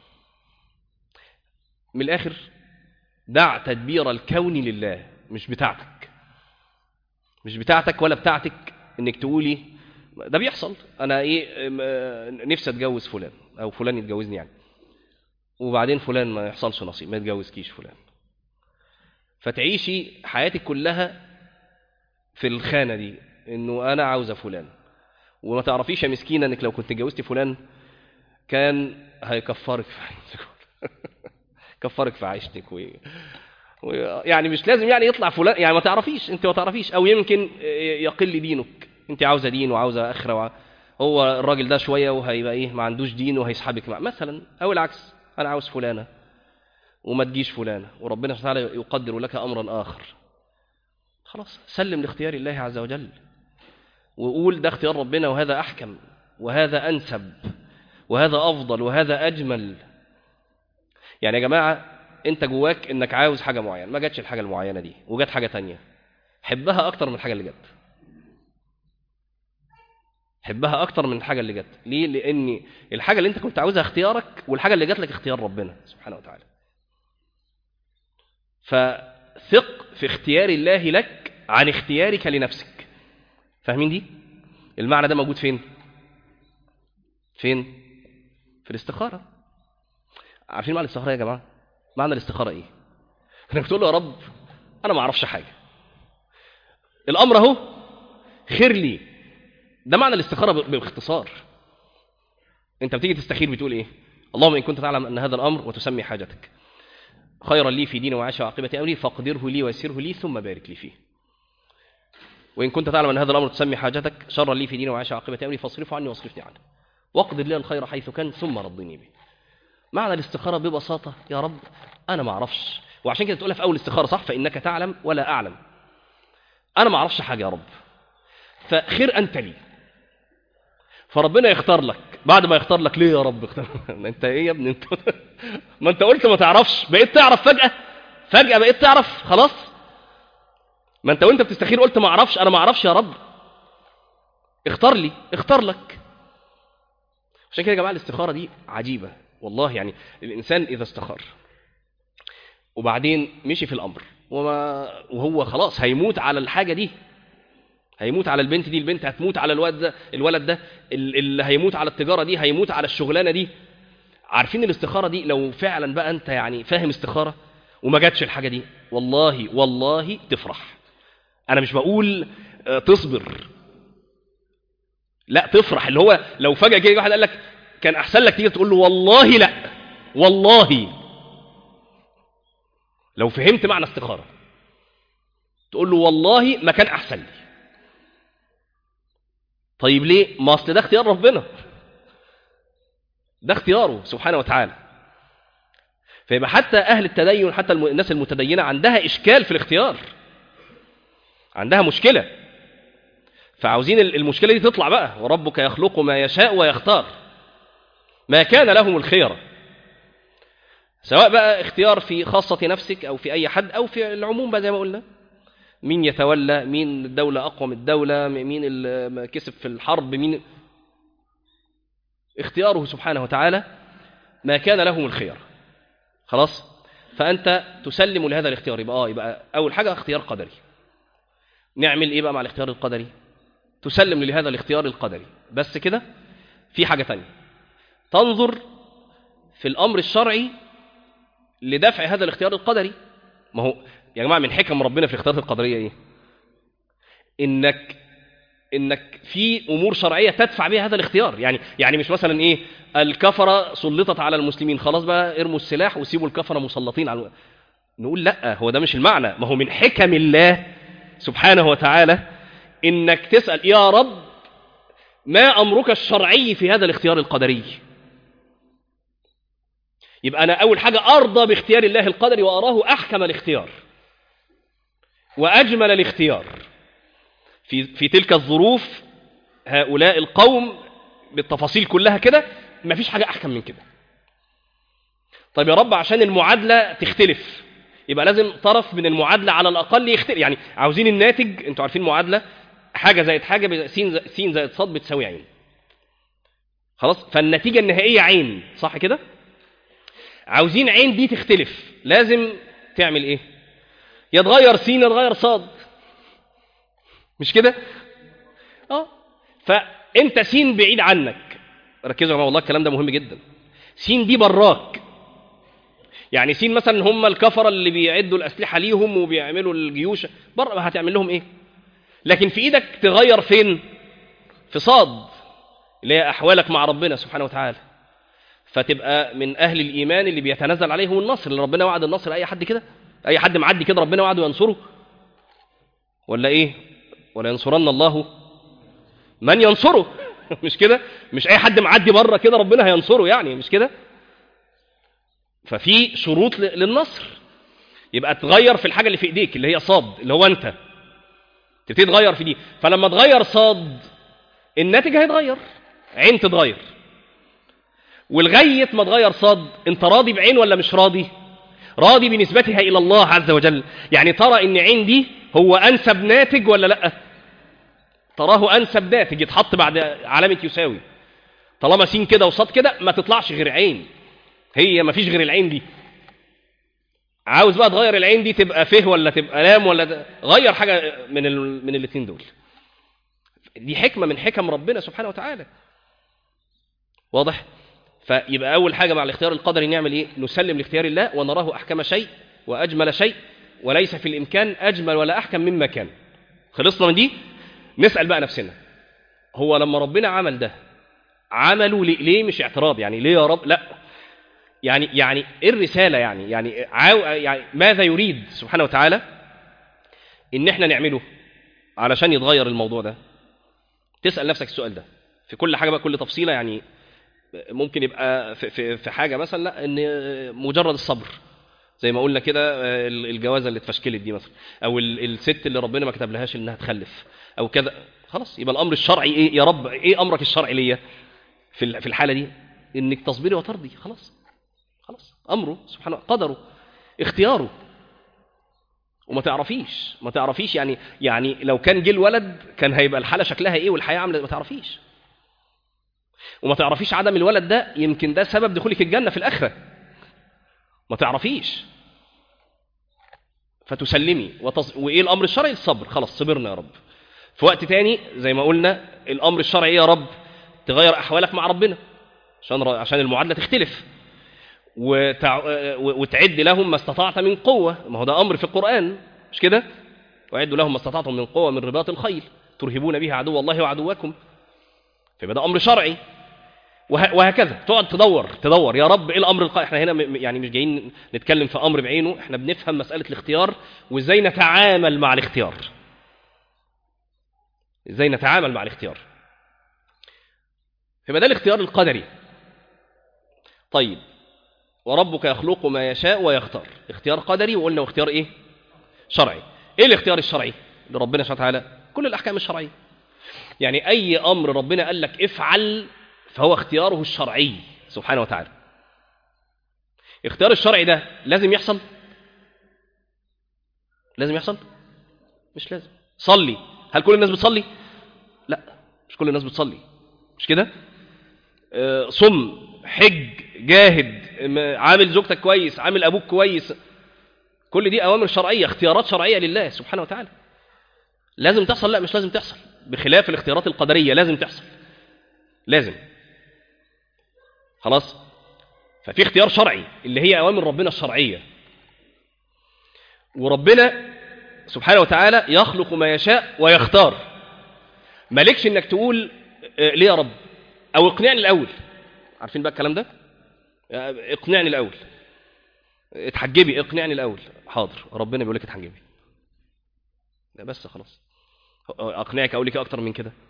من الآخر دع تدبير الكون لله مش بتاعتك مش بتاعتك ولا بتاعتك انك تقولي ده بيحصل انا ايه نفسي اتجوز فلان او فلان يتجوزني يعني وبعدين فلان ما يحصلش نصيب ما يتجوزكيش فلان فتعيشي حياتك كلها في الخانه دي انه انا عاوزه فلان وما تعرفيش يا مسكينه انك لو كنت اتجوزتي فلان كان هيكفرك في كفرك في عيشتك و... و... يعني مش لازم يعني يطلع فلان يعني ما تعرفيش انت ما تعرفيش او يمكن يقل دينك انت عاوزه دين وعاوزه اخره وع... هو الراجل ده شويه وهيبقى ايه ما عندوش دين وهيسحبك مع مثلا او العكس انا عاوز فلانه وما تجيش فلانه وربنا سبحانه وتعالى يقدر لك امرا اخر خلاص سلم لاختيار الله عز وجل وقول ده اختيار ربنا وهذا احكم وهذا انسب وهذا افضل وهذا اجمل يعني يا جماعه انت جواك انك عاوز حاجه معينه ما جاتش الحاجه المعينه دي وجات حاجه تانية حبها اكتر من الحاجه اللي جت حبها اكتر من الحاجه اللي جت ليه لان الحاجه اللي انت كنت عاوزها اختيارك والحاجه اللي جات لك اختيار ربنا سبحانه وتعالى فثق في اختيار الله لك عن اختيارك لنفسك فاهمين دي المعنى ده موجود فين فين في الاستخاره عارفين معنى الاستخاره يا جماعه معنى الاستخاره ايه انك تقول له يا رب انا ما اعرفش حاجه الامر اهو خير لي ده معنى الاستخاره باختصار انت بتيجي تستخير بتقول ايه اللهم ان كنت تعلم ان هذا الامر وتسمي حاجتك خيرا لي في دين وعاش وعاقبه امري فاقدره لي ويسره لي ثم بارك لي فيه وان كنت تعلم ان هذا الامر تسمي حاجتك شرا لي في دين وعاش وعاقبه امري فاصرفه عني واصرفني عنه واقدر لي الخير حيث كان ثم رضني به معنى الاستخاره ببساطه يا رب انا ما اعرفش وعشان كده تقولها في اول استخاره صح فانك تعلم ولا اعلم انا ما اعرفش حاجه يا رب فخير انت لي فربنا يختار لك بعد ما يختار لك ليه يا رب اختار انت ايه يا ابني انت ما انت قلت ما تعرفش بقيت تعرف فجاه فجاه بقيت تعرف خلاص ما انت وانت بتستخير قلت ما اعرفش انا ما اعرفش يا رب اختار لي اختار لك عشان كده يا جماعه الاستخاره دي عجيبه والله يعني الانسان اذا استخار وبعدين مشي في الامر وما وهو خلاص هيموت على الحاجه دي هيموت على البنت دي البنت هتموت على الواد ده الولد ده ال- اللي هيموت على التجاره دي هيموت على الشغلانه دي عارفين الاستخاره دي لو فعلا بقى انت يعني فاهم استخاره وما جاتش الحاجه دي والله والله تفرح انا مش بقول آه، تصبر لا تفرح اللي هو لو فجاه جه واحد قال لك كان احسن لك تيجي تقول له والله لا والله لو فهمت معنى استخاره تقول له والله ما كان احسن لي طيب ليه ما اصل ده اختيار ربنا ده اختياره سبحانه وتعالى فيبقى حتى اهل التدين حتى الم- الناس المتدينه عندها اشكال في الاختيار عندها مشكله فعاوزين ال- المشكله دي تطلع بقى وربك يخلق ما يشاء ويختار ما كان لهم الخيره سواء بقى اختيار في خاصه نفسك او في اي حد او في العموم بقى زي ما قلنا مين يتولى مين الدولة أقوى من الدولة مين اللي كسب في الحرب مين اختياره سبحانه وتعالى ما كان لهم الخيار خلاص فأنت تسلم لهذا الاختيار يبقى آه يبقى أول حاجة اختيار قدري نعمل إيه بقى مع الاختيار القدري تسلم لهذا الاختيار القدري بس كده في حاجة تانية تنظر في الأمر الشرعي لدفع هذا الاختيار القدري ما هو يا جماعه من حكم ربنا في الاختيارات القدريه ايه انك انك في امور شرعيه تدفع بها هذا الاختيار يعني يعني مش مثلا ايه الكفره سلطت على المسلمين خلاص بقى ارموا السلاح وسيبوا الكفره مسلطين على نقول لا هو ده مش المعنى ما هو من حكم الله سبحانه وتعالى انك تسال يا رب ما امرك الشرعي في هذا الاختيار القدري يبقى انا اول حاجه ارضى باختيار الله القدري واراه احكم الاختيار واجمل الاختيار في في تلك الظروف هؤلاء القوم بالتفاصيل كلها كده مفيش حاجه احكم من كده طيب يا رب عشان المعادله تختلف يبقى لازم طرف من المعادله على الاقل يختلف يعني عاوزين الناتج انتوا عارفين معادله حاجه زائد حاجه س س زائد ص بتساوي عين خلاص فالنتيجه النهائيه عين صح كده عاوزين عين دي تختلف لازم تعمل ايه يتغير سين يتغير صاد مش كده اه فانت سين بعيد عنك ركزوا يا جماعه والله الكلام ده مهم جدا سين دي براك يعني سين مثلا هم الكفره اللي بيعدوا الاسلحه ليهم وبيعملوا الجيوش بره هتعمل لهم ايه لكن في ايدك تغير فين في صاد اللي هي احوالك مع ربنا سبحانه وتعالى فتبقى من اهل الايمان اللي بيتنزل عليهم النصر اللي ربنا وعد النصر لاي حد كده اي حد معدي كده ربنا وعده ينصره ولا ايه ولا ينصرن الله من ينصره مش كده مش اي حد معدي بره كده ربنا هينصره يعني مش كده ففي شروط ل- للنصر يبقى تغير في الحاجه اللي في ايديك اللي هي صاد اللي هو انت تبتدي تغير في دي فلما تغير صاد الناتج هيتغير عين تتغير ولغايه ما تغير صاد انت راضي بعين ولا مش راضي راضي بنسبتها الى الله عز وجل يعني ترى ان عين دي هو انسب ناتج ولا لا تراه انسب ناتج يتحط بعد علامه يساوي طالما سين كده وصاد كده ما تطلعش غير عين هي ما فيش غير العين دي عاوز بقى تغير العين دي تبقى فه ولا تبقى لام ولا ده. غير حاجه من ال... من الاثنين دول دي حكمه من حكم ربنا سبحانه وتعالى واضح فيبقى اول حاجه مع الاختيار القدري نعمل ايه نسلم لاختيار الله ونراه احكم شيء واجمل شيء وليس في الامكان اجمل ولا احكم مما كان خلصنا من دي نسال بقى نفسنا هو لما ربنا عمل ده عملوا ليه, ليه مش اعتراض يعني ليه يا رب لا يعني يعني ايه الرساله يعني يعني, عاو يعني ماذا يريد سبحانه وتعالى ان احنا نعمله علشان يتغير الموضوع ده تسال نفسك السؤال ده في كل حاجه بقى كل تفصيله يعني ممكن يبقى في, في, في حاجه مثلا لا ان مجرد الصبر زي ما قلنا كده الجوازه اللي اتفشكلت دي مثلا او الست اللي ربنا ما كتب لهاش انها تخلف او كذا خلاص يبقى الامر الشرعي ايه يا رب ايه امرك الشرعي ليا في في الحاله دي انك تصبري وترضي خلاص خلاص امره سبحانه قدره اختياره وما تعرفيش ما تعرفيش يعني يعني لو كان جه الولد كان هيبقى الحاله شكلها ايه والحياه عامله ما تعرفيش وما تعرفيش عدم الولد ده يمكن ده سبب دخولك الجنه في الاخره ما تعرفيش فتسلمي وتص... وايه الامر الشرعي الصبر خلاص صبرنا يا رب في وقت تاني زي ما قلنا الامر الشرعي يا رب تغير احوالك مع ربنا عشان عشان المعادله تختلف وتع... وتعد لهم ما استطعت من قوه ما هو ده امر في القران مش كده واعدوا لهم ما استطعتم من قوه من رباط الخيل ترهبون به عدو الله وعدوكم فيبقى ده امر شرعي وه... وهكذا تقعد تدور تدور يا رب ايه الامر القائم احنا هنا م... يعني مش جايين نتكلم في امر بعينه احنا بنفهم مساله الاختيار وازاي نتعامل مع الاختيار ازاي نتعامل مع الاختيار فيبقى ده الاختيار القدري طيب وربك يخلق ما يشاء ويختار اختيار قدري وقلنا واختيار ايه شرعي ايه الاختيار الشرعي لربنا سبحانه وتعالى كل الاحكام الشرعيه يعني اي امر ربنا قال لك افعل فهو اختياره الشرعي سبحانه وتعالى اختيار الشرعي ده لازم يحصل لازم يحصل مش لازم صلي هل كل الناس بتصلي لا مش كل الناس بتصلي مش كده آه صم حج جاهد عامل زوجتك كويس عامل ابوك كويس كل دي اوامر شرعيه اختيارات شرعيه لله سبحانه وتعالى لازم تحصل لا مش لازم تحصل بخلاف الاختيارات القدريه لازم تحصل لازم خلاص ففي اختيار شرعي اللي هي اوامر ربنا الشرعيه وربنا سبحانه وتعالى يخلق ما يشاء ويختار مالكش انك تقول ليه يا رب او اقنعني الاول عارفين بقى الكلام ده اقنعني الاول اتحجبي اقنعني الاول حاضر ربنا بيقول لك اتحجبي لا بس خلاص اقنعك اقول لك اكتر من كده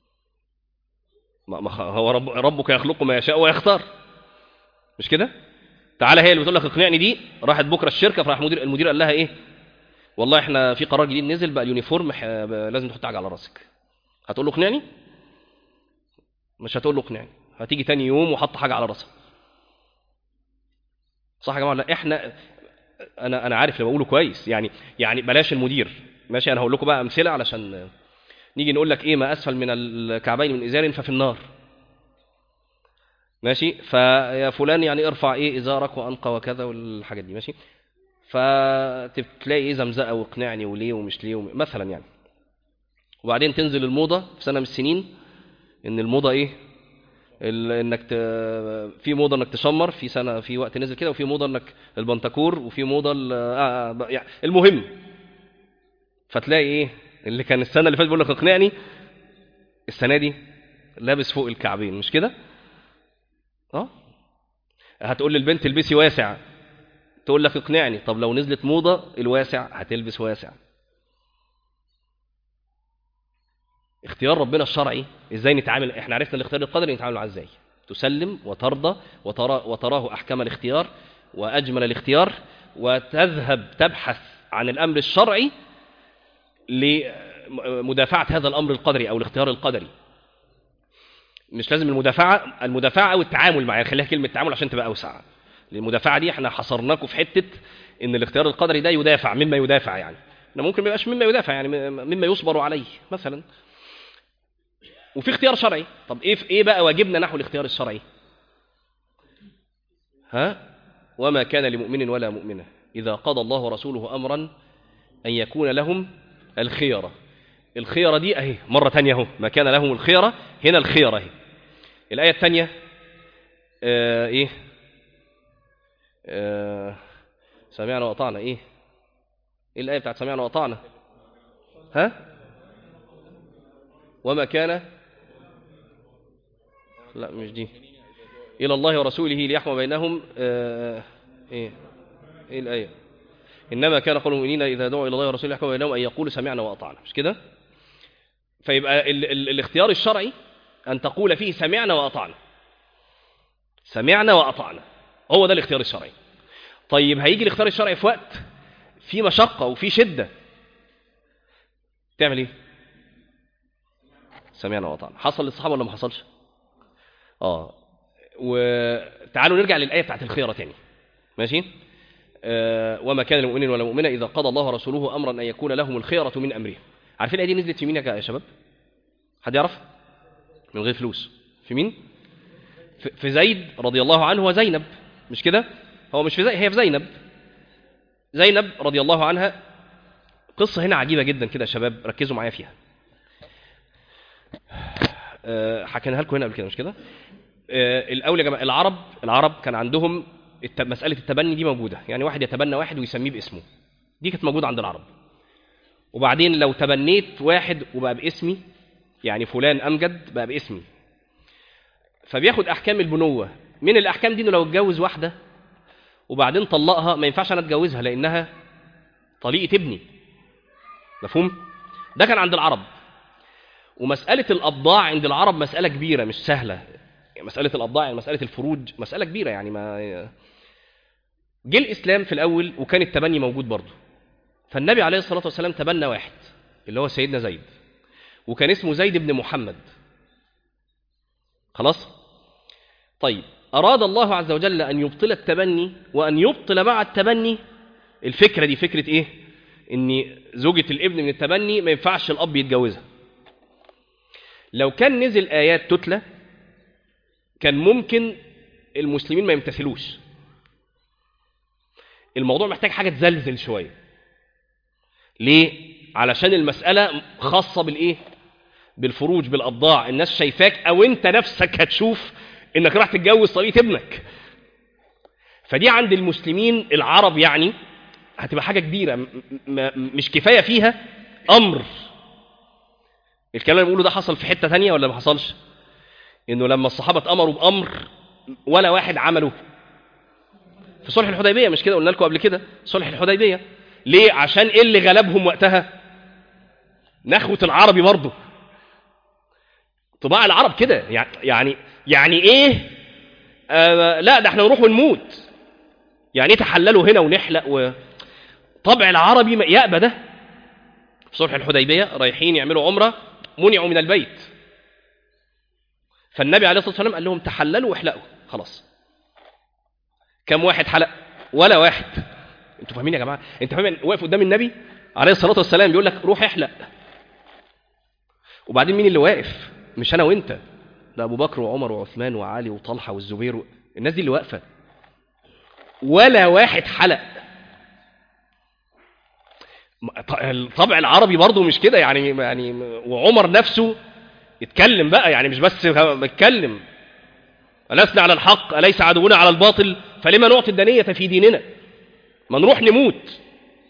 ما هو رب ربك يخلق ما يشاء ويختار مش كده تعالى هي اللي بتقول لك اقنعني دي راحت بكره الشركه فراح المدير المدير قال لها ايه والله احنا في قرار جديد نزل بقى اليونيفورم لازم تحط حاجه على راسك هتقول له اقنعني مش هتقول له اقنعني هتيجي تاني يوم وحط حاجه على راسها صح يا جماعه لا احنا انا انا عارف اللي بقوله كويس يعني يعني بلاش المدير ماشي انا هقول لكم بقى امثله علشان نيجي نقول لك ايه ما اسفل من الكعبين من ازار ففي النار ماشي فيا فلان يعني ارفع ايه ازارك وانقى وكذا والحاجات دي ماشي فتلاقي ايه زمزقه واقنعني وليه ومش ليه وم... مثلا يعني وبعدين تنزل الموضه في سنه من السنين ان الموضه ايه انك ت... في موضه انك تشمر في سنه في وقت نزل كده وفي موضه انك البنتكور وفي موضه ال... آه يعني المهم فتلاقي ايه اللي كان السنه اللي فاتت بيقول لك اقنعني السنه دي لابس فوق الكعبين مش كده اه هتقول للبنت البسي واسع تقول لك اقنعني طب لو نزلت موضه الواسع هتلبس واسع اختيار ربنا الشرعي ازاي نتعامل احنا عرفنا الاختيار القدري نتعامل معاه ازاي تسلم وترضى وترى وتراه احكم الاختيار واجمل الاختيار وتذهب تبحث عن الامر الشرعي لمدافعه هذا الامر القدري او الاختيار القدري مش لازم المدافعه المدافعه او التعامل معاه خليها كلمه تعامل عشان تبقى اوسع المدافعه دي احنا حصرناكم في حته ان الاختيار القدري ده يدافع مما يدافع يعني ممكن ما يبقاش مما يدافع يعني مما يصبر عليه مثلا وفي اختيار شرعي طب ايه ايه بقى واجبنا نحو الاختيار الشرعي ها وما كان لمؤمن ولا مؤمنه اذا قضى الله ورسوله امرا ان يكون لهم الخيره الخيره دي اهي مره ثانيه اهو ما كان لهم الخيره هنا الخيره اهي الايه الثانيه آه ايه آه سمعنا واطعنا ايه ايه الايه بتاعت سمعنا واطعنا ها وما كان لا مش دي إلى الله ورسوله ليحكم بينهم آه إيه إيه الآية إنما كان قول المؤمنين إذا دعوا إلى الله ورسوله ليحكم بينهم أن يقولوا سمعنا وأطعنا مش كده فيبقى ال ال الاختيار الشرعي أن تقول فيه سمعنا وأطعنا سمعنا وأطعنا هو ده الاختيار الشرعي طيب هيجي الاختيار الشرعي في وقت في مشقة وفي شدة تعمل ايه سمعنا وأطعنا حصل للصحابة ولا ما حصلش اه وتعالوا نرجع للآية بتاعت الخيرة تاني ماشي آه وما كان المؤمن ولا مؤمنة إذا قضى الله ورسوله أمرا أن يكون لهم الخيرة من أمرهم عارفين الآية دي نزلت في مين يا شباب حد يعرف من غير فلوس في مين في زيد رضي الله عنه وزينب مش كده هو مش في زي... هي في زينب زينب رضي الله عنها قصة هنا عجيبة جدا كده يا شباب ركزوا معايا فيها أه حكيناها لكم هنا قبل كده مش كده أه الأول يا جماعة العرب العرب كان عندهم الت... مسألة التبني دي موجودة يعني واحد يتبنى واحد ويسميه باسمه دي كانت موجودة عند العرب وبعدين لو تبنيت واحد وبقى باسمي يعني فلان أمجد بقى باسمي فبياخد أحكام البنوة من الأحكام دي إنه لو اتجوز واحدة وبعدين طلقها ما ينفعش أنا أتجوزها لأنها طليقة ابني مفهوم؟ ده كان عند العرب ومسألة الأبضاع عند العرب مسألة كبيرة مش سهلة مسألة الأبضاع يعني مسألة الفروج مسألة كبيرة يعني ما جه الإسلام في الأول وكان التبني موجود برضه فالنبي عليه الصلاة والسلام تبنى واحد اللي هو سيدنا زيد وكان اسمه زيد بن محمد خلاص طيب أراد الله عز وجل أن يبطل التبني وأن يبطل مع التبني الفكرة دي فكرة إيه إن زوجة الابن من التبني ما ينفعش الأب يتجوزها لو كان نزل آيات تتلى كان ممكن المسلمين ما يمتثلوش الموضوع محتاج حاجة تزلزل شوية ليه؟ علشان المسألة خاصة بالإيه؟ بالفروج بالأبضاع الناس شايفاك أو أنت نفسك هتشوف إنك راح تتجوز طريقة ابنك فدي عند المسلمين العرب يعني هتبقى حاجة كبيرة م- م- مش كفاية فيها أمر الكلام اللي بقوله ده حصل في حتة تانية ولا ما حصلش إنه لما الصحابة اتأمروا بأمر ولا واحد عمله في صلح الحديبية مش كده قلنا لكم قبل كده صلح الحديبية ليه عشان ايه اللي غلبهم وقتها نخوة العربي برضه طباع العرب كده يعني يعني يعني ايه آه لا ده احنا نروح ونموت يعني ايه تحللوا هنا ونحلق و... طبع العربي ما يأبى ده في صلح الحديبية رايحين يعملوا عمرة منعوا من البيت فالنبي عليه الصلاة والسلام قال لهم تحللوا واحلقوا خلاص كم واحد حلق ولا واحد انتوا فاهمين يا جماعه انت فاهم واقف قدام النبي عليه الصلاه والسلام بيقول لك روح احلق وبعدين مين اللي واقف مش انا وانت ده ابو بكر وعمر وعثمان وعلي وطلحه والزبير و... الناس دي اللي واقفه ولا واحد حلق الطبع العربي برضه مش كده يعني يعني وعمر نفسه يتكلم بقى يعني مش بس بيتكلم ألسنا على الحق أليس عدونا على الباطل فلما نعطي الدنية في ديننا ما نروح نموت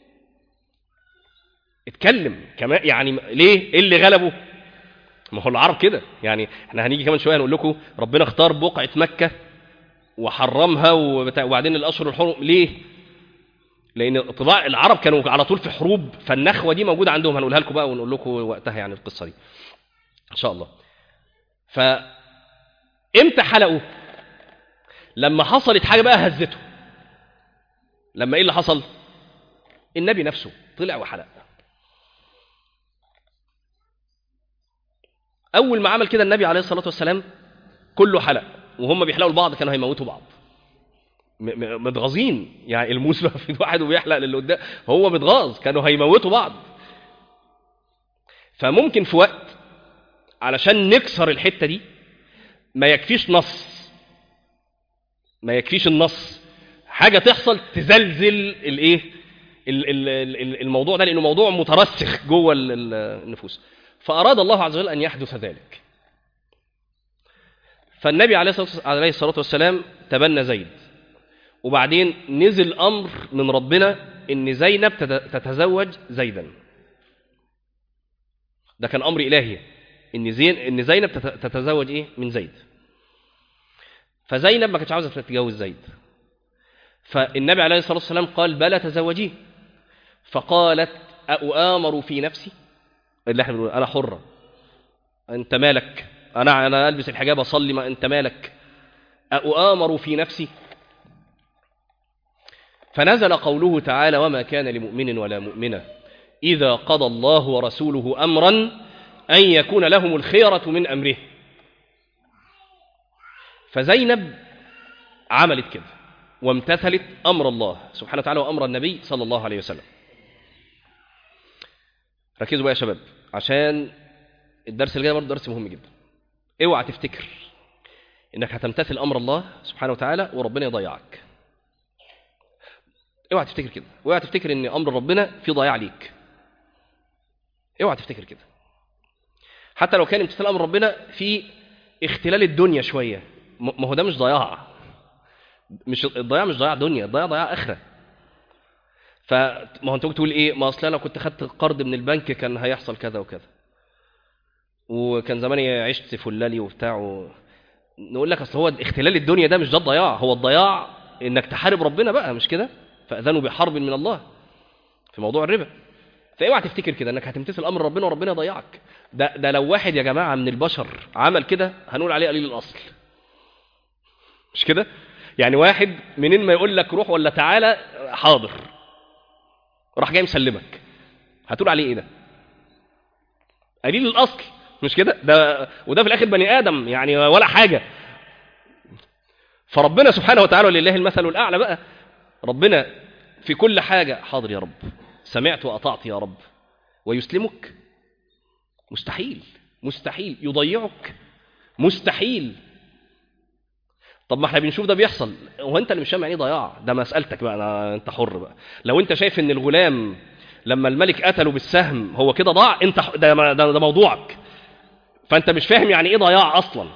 اتكلم كمان يعني ليه ايه اللي غلبه ما هو العرب كده يعني احنا هنيجي كمان شويه نقول لكم ربنا اختار بقعه مكه وحرمها وبتاع وبعدين الاشهر الحرم ليه لان طباع العرب كانوا على طول في حروب فالنخوه دي موجوده عندهم هنقولها لكم بقى ونقول لكم وقتها يعني القصه دي ان شاء الله ف امتى حلقوا لما حصلت حاجه بقى هزته لما ايه اللي حصل النبي نفسه طلع وحلق اول ما عمل كده النبي عليه الصلاه والسلام كله حلق وهم بيحلقوا لبعض كانوا هيموتوا بعض م- م- متغاظين يعني الموس بقى في واحد وبيحلق للي قدام هو متغاظ كانوا هيموتوا بعض فممكن في وقت علشان نكسر الحته دي ما يكفيش نص ما يكفيش النص حاجه تحصل تزلزل الايه ال- ال- ال- الموضوع ده لانه موضوع مترسخ جوه ال- ال- النفوس فاراد الله عز وجل ان يحدث ذلك فالنبي عليه الصلاه عليه الصلاة والسلام تبنى زيد وبعدين نزل امر من ربنا ان زينب تت- تتزوج زيدا ده كان امر الهي ان زين ان زينب تت- تتزوج ايه من زيد فزينب ما كانتش عاوزه تتجوز زيد فالنبي عليه الصلاه والسلام قال بلى تزوجيه فقالت أؤامر في نفسي اللي احنا بنقول انا حره انت مالك انا انا البس الحجاب اصلي ما انت مالك أؤامر في نفسي فنزل قوله تعالى وما كان لمؤمن ولا مؤمنة إذا قضى الله ورسوله أمرا أن يكون لهم الخيرة من أمره فزينب عملت كده وامتثلت أمر الله سبحانه وتعالى وأمر النبي صلى الله عليه وسلم ركزوا بقى يا شباب عشان الدرس اللي جاي برضه درس مهم جدا اوعى تفتكر انك هتمتثل امر الله سبحانه وتعالى وربنا يضيعك اوعى تفتكر كده اوعى تفتكر ان امر ربنا في ضياع ليك اوعى تفتكر كده حتى لو كان امتثال امر ربنا في اختلال الدنيا شويه ما هو ده مش ضياع مش الضياع مش ضياع دنيا الضياع ضياع اخره فما هو انت تقول ايه ما اصل انا كنت خدت قرض من البنك كان هيحصل كذا وكذا وكان زماني عشت فلالي وبتاع و... نقول لك اصل هو اختلال الدنيا ده مش ده الضياع هو الضياع انك تحارب ربنا بقى مش كده فاذنوا بحرب من الله في موضوع الربا فاوعى تفتكر كده انك هتمتثل امر ربنا وربنا يضيعك ده ده لو واحد يا جماعه من البشر عمل كده هنقول عليه قليل الاصل مش كده يعني واحد منين ما يقول لك روح ولا تعالى حاضر راح جاي مسلمك هتقول عليه ايه ده قليل الاصل مش كده ده وده في الاخر بني ادم يعني ولا حاجه فربنا سبحانه وتعالى ولله المثل الاعلى بقى ربنا في كل حاجه حاضر يا رب سمعت واطعت يا رب ويسلمك مستحيل مستحيل يضيعك مستحيل طب ما احنا بنشوف ده بيحصل هو انت اللي مش فاهم يعني ايه ضياع ده مسالتك بقى أنا انت حر بقى لو انت شايف ان الغلام لما الملك قتله بالسهم هو كده ضاع انت ده, ده, ده موضوعك فانت مش فاهم يعني ايه ضياع اصلا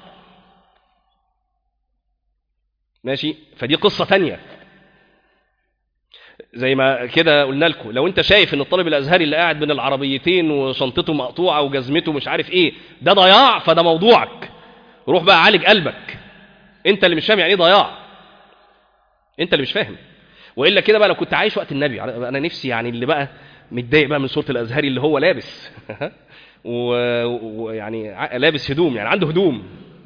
ماشي فدي قصه تانية زي ما كده قلنا لكم لو انت شايف ان الطالب الازهري اللي قاعد بين العربيتين وشنطته مقطوعه وجزمته مش عارف ايه ده ضياع فده موضوعك روح بقى عالج قلبك انت اللي مش فاهم يعني ايه ضياع انت اللي مش فاهم والا كده بقى لو كنت عايش وقت النبي انا نفسي يعني اللي بقى متضايق بقى من صوره الازهري اللي هو لابس ويعني لابس هدوم يعني عنده هدوم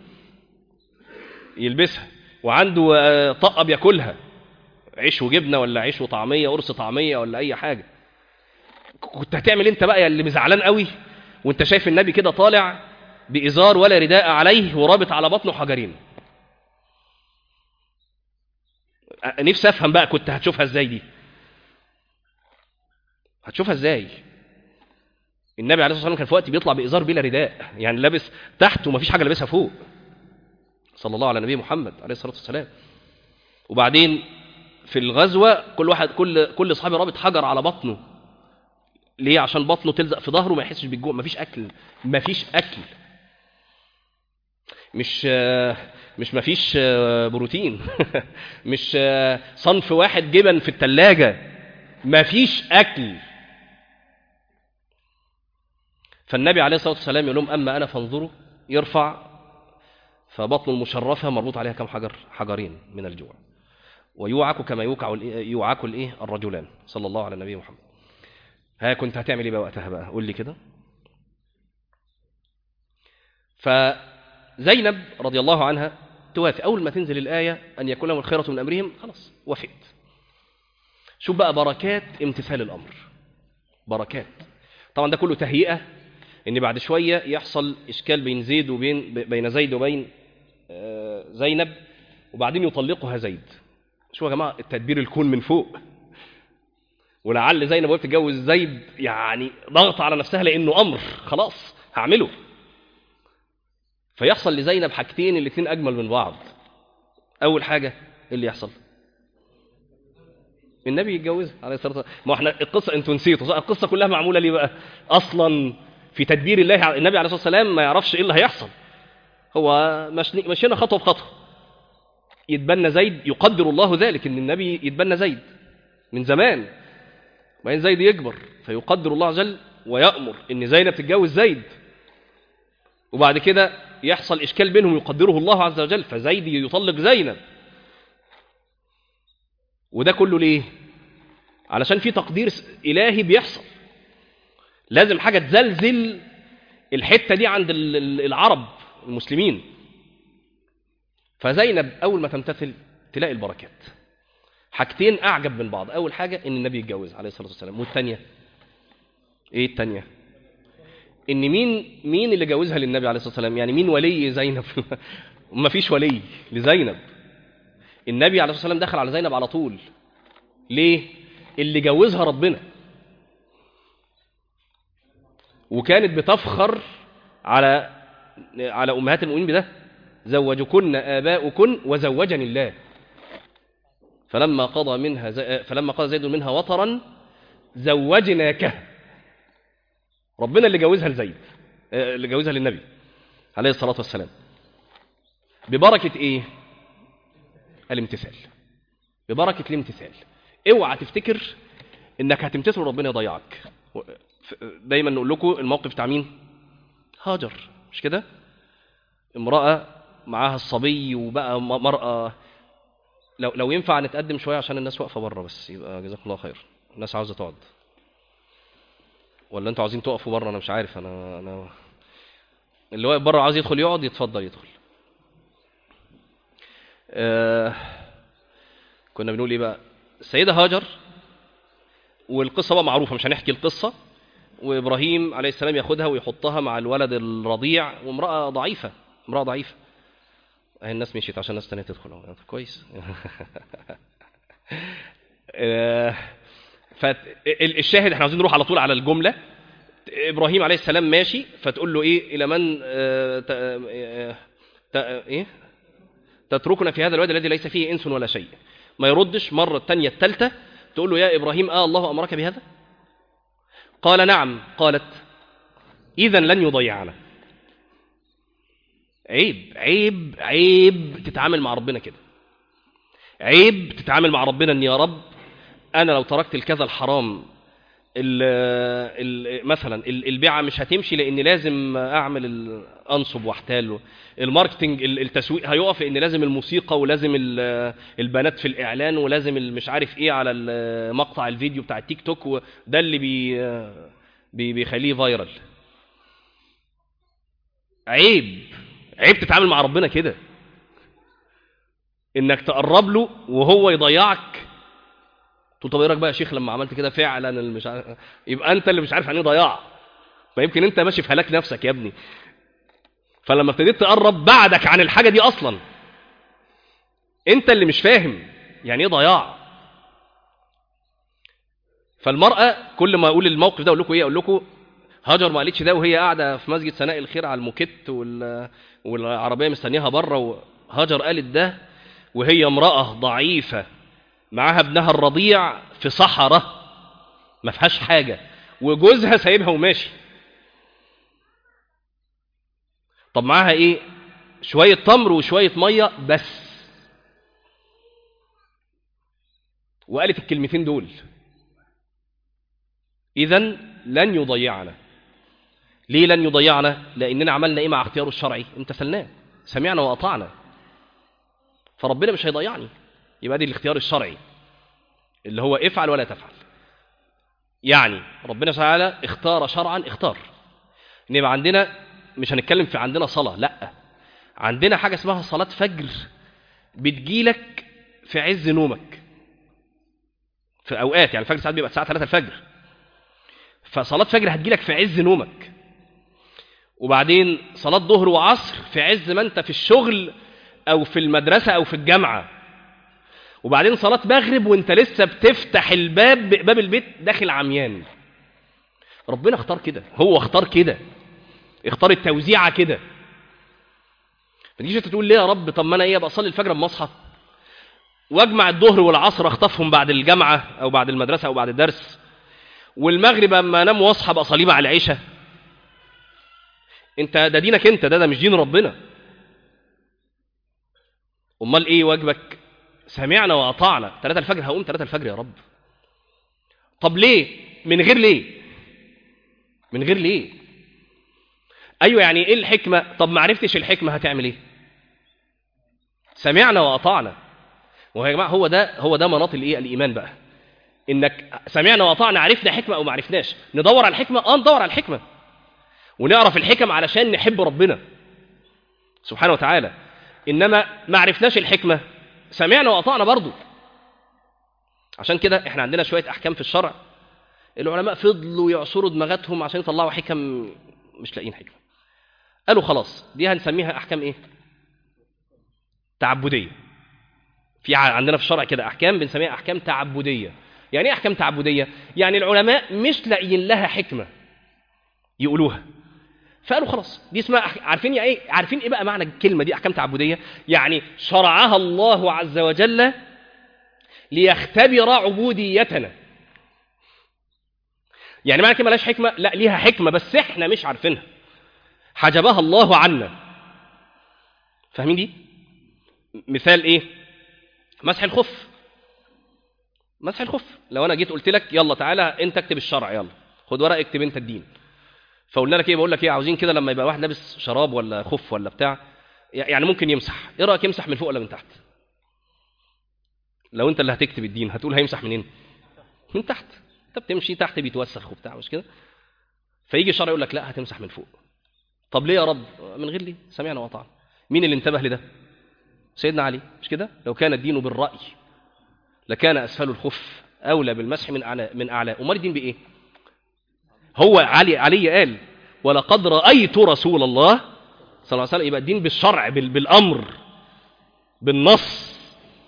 يلبسها وعنده طقه بياكلها عيش وجبنه ولا عيش وطعميه قرص طعميه ولا اي حاجه كنت هتعمل انت بقى اللي مزعلان قوي وانت شايف النبي كده طالع بازار ولا رداء عليه ورابط على بطنه حجرين نفسي افهم بقى كنت هتشوفها ازاي دي هتشوفها ازاي النبي عليه الصلاه والسلام كان في وقت بيطلع بازار بلا رداء يعني لابس تحت ومفيش حاجه لابسها فوق صلى الله على نبي محمد عليه الصلاه والسلام وبعدين في الغزوه كل واحد كل كل اصحابي رابط حجر على بطنه ليه عشان بطنه تلزق في ظهره ما يحسش بالجوع مفيش اكل مفيش اكل مش مش مفيش بروتين مش صنف واحد جبن في التلاجة مفيش أكل فالنبي عليه الصلاة والسلام يقول لهم أما أنا فانظروا يرفع فبطن المشرفة مربوط عليها كم حجر حجرين من الجوع ويوعك كما يوقع يوعك الايه الرجلان صلى الله على النبي محمد ها كنت هتعمل ايه بقى وقتها بقى قول لي كده فزينب رضي الله عنها توافق أول ما تنزل الآية أن يكون لهم الخيرة من أمرهم خلاص وافقت شوف بقى بركات امتثال الأمر بركات طبعا ده كله تهيئة ان بعد شوية يحصل إشكال بين زيد وبين بين زيد وبين زينب وبعدين يطلقها زيد شوفوا يا جماعة التدبير الكون من فوق ولعل زينب وهي بتتجوز زيد يعني ضغط على نفسها لأنه أمر خلاص هعمله فيحصل لزينب حاجتين الاثنين اجمل من بعض اول حاجه ايه اللي يحصل النبي يتجوزها عليه الصلاه والسلام ما احنا القصه انتوا نسيتوا القصه كلها معموله ليه بقى اصلا في تدبير الله النبي عليه الصلاه والسلام ما يعرفش ايه اللي هيحصل هو مشينا خطوه بخطوه يتبنى زيد يقدر الله ذلك ان النبي يتبنى زيد من زمان وبعدين زيد يكبر فيقدر الله عز وجل ويأمر ان زينب تتجوز زيد وبعد كده يحصل إشكال بينهم يقدره الله عز وجل فزيد يطلق زينب وده كله ليه علشان في تقدير إلهي بيحصل لازم حاجة تزلزل الحتة دي عند العرب المسلمين فزينب أول ما تمتثل تلاقي البركات حاجتين أعجب من بعض أول حاجة إن النبي يتجوز عليه الصلاة والسلام والثانية إيه الثانية إن مين مين اللي جوزها للنبي عليه الصلاة والسلام يعني مين ولي زينب ما فيش ولي لزينب النبي عليه الصلاة والسلام دخل على زينب على طول ليه اللي جوزها ربنا وكانت بتفخر على على امهات المؤمنين بده زوجكن اباؤكن وزوجني الله فلما قضى منها زي فلما قضى زيد منها وطرا زوجناكه ربنا اللي جوزها لزيد اللي جوزها للنبي عليه الصلاه والسلام ببركه ايه الامتثال ببركه الامتثال اوعى تفتكر انك هتمتثل وربنا يضيعك دايما نقول لكم الموقف بتاع مين هاجر مش كده امراه معاها الصبي وبقى مراه لو لو ينفع نتقدم شويه عشان الناس واقفه بره بس يبقى جزاكم الله خير الناس عاوزه تقعد ولا انتوا عاوزين تقفوا بره انا مش عارف انا انا اللي واقف بره عاوز يدخل يقعد يتفضل يدخل آه كنا بنقول ايه بقى السيده هاجر والقصه بقى معروفه مش هنحكي القصه وابراهيم عليه السلام ياخدها ويحطها مع الولد الرضيع وامراه ضعيفه امراه ضعيفه اهي الناس مشيت عشان الناس تانية تدخل كويس فالشاهد احنا عاوزين نروح على طول على الجمله ابراهيم عليه السلام ماشي فتقول له ايه الى من آه ت... آه ت... ايه تتركنا في هذا الوادي الذي ليس فيه انس ولا شيء ما يردش مره الثانيه الثالثه تقول له يا ابراهيم اه الله امرك بهذا قال نعم قالت اذا لن يضيعنا عيب عيب عيب تتعامل مع ربنا كده عيب تتعامل مع ربنا ان يا رب انا لو تركت الكذا الحرام ال ال مثلا البيعه مش هتمشي لان لازم اعمل انصب واحتال الماركتنج التسويق هيقف لان لازم الموسيقى ولازم البنات في الاعلان ولازم مش عارف ايه على مقطع الفيديو بتاع التيك توك وده اللي بي بي بيخليه فايرال عيب عيب تتعامل مع ربنا كده انك تقرب له وهو يضيعك تقول طب ايه رايك بقى يا شيخ لما عملت كده فعلا مش عارف يبقى انت اللي مش عارف يعني ايه ضياع ما يمكن انت ماشي في هلاك نفسك يا ابني فلما ابتديت تقرب بعدك عن الحاجه دي اصلا انت اللي مش فاهم يعني ايه ضياع فالمراه كل ما اقول الموقف ده اقول لكم ايه اقول لكم هاجر ما قالتش ده وهي قاعده في مسجد سناء الخير على الموكيت وال... والعربيه مستنياها بره وهاجر قالت ده وهي امراه ضعيفه معاها ابنها الرضيع في صحراء ما فيهاش حاجه وجوزها سايبها وماشي طب معاها ايه شويه تمر وشويه ميه بس وقالت الكلمتين دول اذا لن يضيعنا ليه لن يضيعنا لاننا عملنا ايه مع اختياره الشرعي امتثلناه سمعنا واطعنا فربنا مش هيضيعني يبقى دي الاختيار الشرعي اللي هو افعل ولا تفعل يعني ربنا تعالى اختار شرعا اختار ان يبقى عندنا مش هنتكلم في عندنا صلاه لا عندنا حاجه اسمها صلاه فجر بتجيلك في عز نومك في اوقات يعني الفجر ساعات بيبقى الساعه 3 الفجر فصلاه فجر هتجيلك في عز نومك وبعدين صلاه ظهر وعصر في عز ما انت في الشغل او في المدرسه او في الجامعه وبعدين صلاه مغرب وانت لسه بتفتح الباب باب البيت داخل عميان ربنا اختار كده هو اختار كده اختار التوزيعه كده ما تجيش انت تقول ليه يا رب طب ما انا ايه ابقى اصلي الفجر اما اصحى واجمع الظهر والعصر اخطفهم بعد الجامعه او بعد المدرسه او بعد الدرس والمغرب اما انام واصحى ابقى اصليه مع العشاء انت ده دينك انت ده ده مش دين ربنا امال ايه واجبك سمعنا واطعنا 3 الفجر هقوم 3 الفجر يا رب طب ليه من غير ليه من غير ليه ايوه يعني ايه الحكمه طب ما عرفتش الحكمه هتعمل ايه سمعنا واطعنا ويا جماعه هو ده هو ده مناط الايه الايمان بقى انك سمعنا واطعنا عرفنا حكمه او ما عرفناش ندور على الحكمه اه ندور على الحكمه ونعرف الحكم علشان نحب ربنا سبحانه وتعالى انما ما عرفناش الحكمه سمعنا واطعنا برضو عشان كده احنا عندنا شويه احكام في الشرع العلماء فضلوا يعصروا دماغاتهم عشان يطلعوا حكم مش لاقيين حكمه قالوا خلاص دي هنسميها احكام ايه تعبديه في عندنا في الشرع كده احكام بنسميها احكام تعبديه يعني ايه احكام تعبديه يعني العلماء مش لاقيين لها حكمه يقولوها فقالوا خلاص دي اسمها أح... عارفين يعني ايه عارفين ايه بقى معنى الكلمه دي احكام تعبديه يعني شرعها الله عز وجل ليختبر عبوديتنا يعني معنى كلمه ملهاش حكمه لا ليها حكمه بس احنا مش عارفينها حجبها الله عنا فاهمين دي مثال ايه مسح الخف مسح الخف لو انا جيت قلت لك يلا تعالى انت اكتب الشرع يلا خد ورقه اكتب انت الدين فقلنا لك ايه بقول لك ايه عاوزين كده لما يبقى واحد لابس شراب ولا خف ولا بتاع يعني ممكن يمسح ايه رايك يمسح من فوق ولا من تحت لو انت اللي هتكتب الدين هتقول هيمسح منين من تحت انت بتمشي تحت بيتوسخ وبتاع مش كده فيجي الشرع يقول لك لا هتمسح من فوق طب ليه يا رب من غير ليه سمعنا وطعنا مين اللي انتبه لده سيدنا علي مش كده لو كان الدين بالرأي لكان أسفل الخف أولى بالمسح من أعلى من أعلى أمال الدين بإيه هو علي علي قال ولقد رأيت رسول الله صلى الله عليه وسلم يبقى الدين بالشرع بالأمر بالنص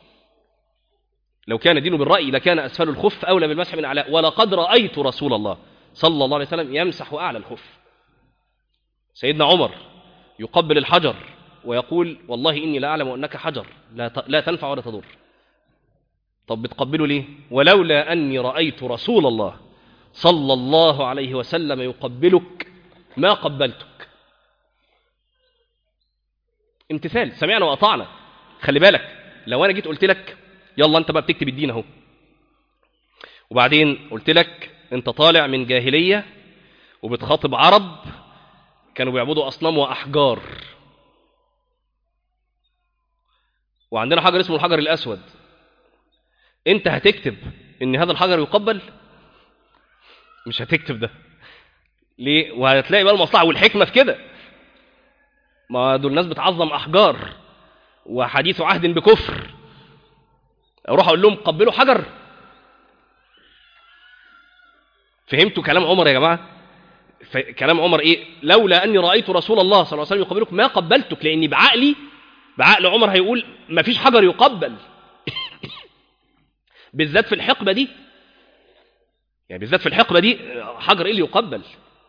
لو كان الدين بالرأي لكان أسفل الخف أولى بالمسح من أعلى ولقد رأيت رسول الله صلى الله عليه وسلم يمسح أعلى الخف سيدنا عمر يقبل الحجر ويقول والله إني لا أعلم أنك حجر لا لا تنفع ولا تضر طب بتقبله ليه ولولا أني رأيت رسول الله صلى الله عليه وسلم يقبلك ما قبلتك امتثال سمعنا وأطعنا خلي بالك لو أنا جيت قلت لك يلا أنت بقى بتكتب الدين أهو وبعدين قلت لك أنت طالع من جاهلية وبتخاطب عرب كانوا بيعبدوا أصنام وأحجار وعندنا حجر اسمه الحجر الأسود أنت هتكتب إن هذا الحجر يقبل مش هتكتب ده ليه وهتلاقي بقى المصلحة والحكمة في كده ما دول الناس بتعظم أحجار وحديث عهد بكفر أروح أقول لهم قبلوا حجر فهمتوا كلام عمر يا جماعة كلام عمر إيه لولا أني رأيت رسول الله صلى الله عليه وسلم يقبلك ما قبلتك لأني بعقلي بعقل عمر هيقول ما فيش حجر يقبل بالذات في الحقبة دي يعني بالذات في الحقبة دي حجر إيه اللي يقبل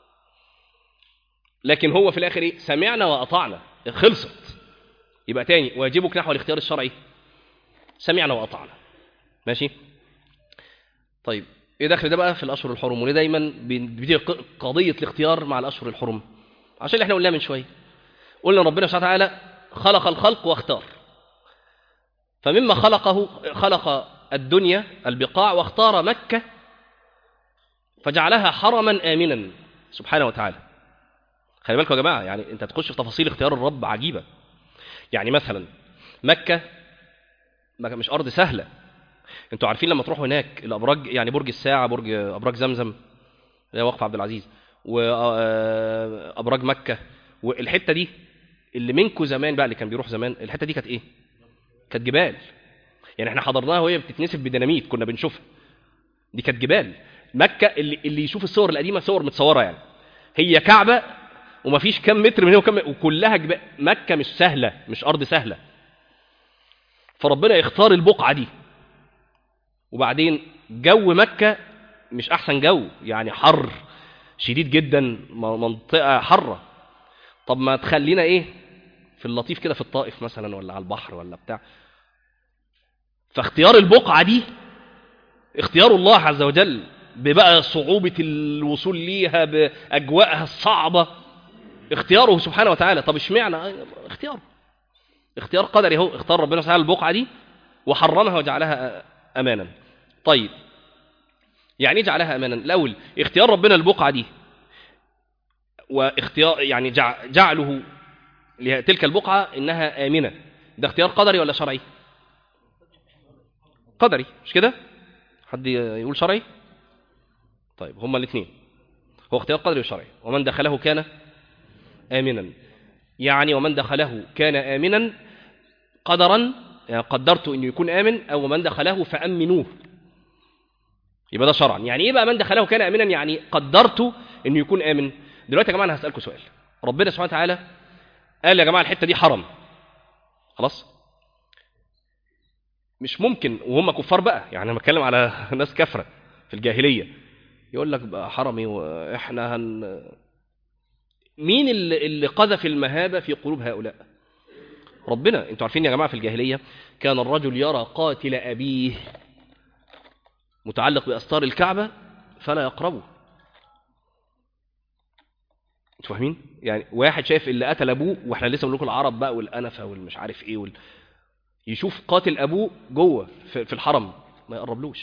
لكن هو في الآخر إيه سمعنا وأطعنا خلصت يبقى تاني واجبك نحو الاختيار الشرعي سمعنا وأطعنا ماشي طيب ايه دخل ده بقى في الاشهر الحرم وليه دايما بتيجي قضيه الاختيار مع الاشهر الحرم عشان اللي احنا قلناه من شويه قلنا ربنا سبحانه وتعالى خلق الخلق واختار فمما خلقه خلق الدنيا البقاع واختار مكه فجعلها حرما امنا سبحانه وتعالى خلي بالكم يا جماعه يعني انت تخش في تفاصيل اختيار الرب عجيبه يعني مثلا مكه مش ارض سهله انتوا عارفين لما تروحوا هناك الابراج يعني برج الساعه برج ابراج زمزم اللي هي وقف عبد العزيز وابراج مكه والحته دي اللي منكم زمان بقى اللي كان بيروح زمان الحته دي كانت ايه كانت جبال يعني احنا حضرناها وهي بتتنسف بديناميت كنا بنشوفها دي كانت جبال مكه اللي اللي يشوف الصور القديمه صور متصوره يعني هي كعبه ومفيش كام متر من هنا وكم وكلها جبال مكه مش سهله مش ارض سهله فربنا يختار البقعه دي وبعدين جو مكة مش أحسن جو يعني حر شديد جدا منطقة حرة طب ما تخلينا إيه في اللطيف كده في الطائف مثلا ولا على البحر ولا بتاع فاختيار البقعة دي اختيار الله عز وجل ببقى صعوبة الوصول ليها بأجواءها الصعبة اختياره سبحانه وتعالى طب اشمعنى اختياره اختيار قدري هو اختار ربنا سبحانه البقعة دي وحرمها وجعلها امانا طيب يعني ايه جعلها امانا الاول اختيار ربنا البقعه دي واختيار يعني جع- جعله لتلك البقعة إنها آمنة ده اختيار قدري ولا شرعي قدري مش كده حد يقول شرعي طيب هما الاثنين هو اختيار قدري وشرعي ومن دخله كان آمنا يعني ومن دخله كان آمنا قدرا يعني قدرت انه يكون آمن أو من دخله فأمنوه يبقى ده شرعا يعني ايه بقى من دخله كان آمنا يعني قدرت انه يكون آمن دلوقتي يا جماعة انا هسألكم سؤال ربنا سبحانه وتعالى قال يا جماعة الحتة دي حرم خلاص مش ممكن وهم كفار بقى يعني انا بتكلم على ناس كفرة في الجاهلية يقول لك بقى حرمي واحنا هن مين اللي, اللي قذف المهابة في قلوب هؤلاء ربنا انتوا عارفين يا جماعة في الجاهلية كان الرجل يرى قاتل أبيه متعلق بأستار الكعبة فلا يقربه انتوا فاهمين يعني واحد شايف اللي قتل ابوه واحنا لسه بنقول لكم العرب بقى والانفه والمش عارف ايه وال... يشوف قاتل ابوه جوه في في الحرم ما يقربلوش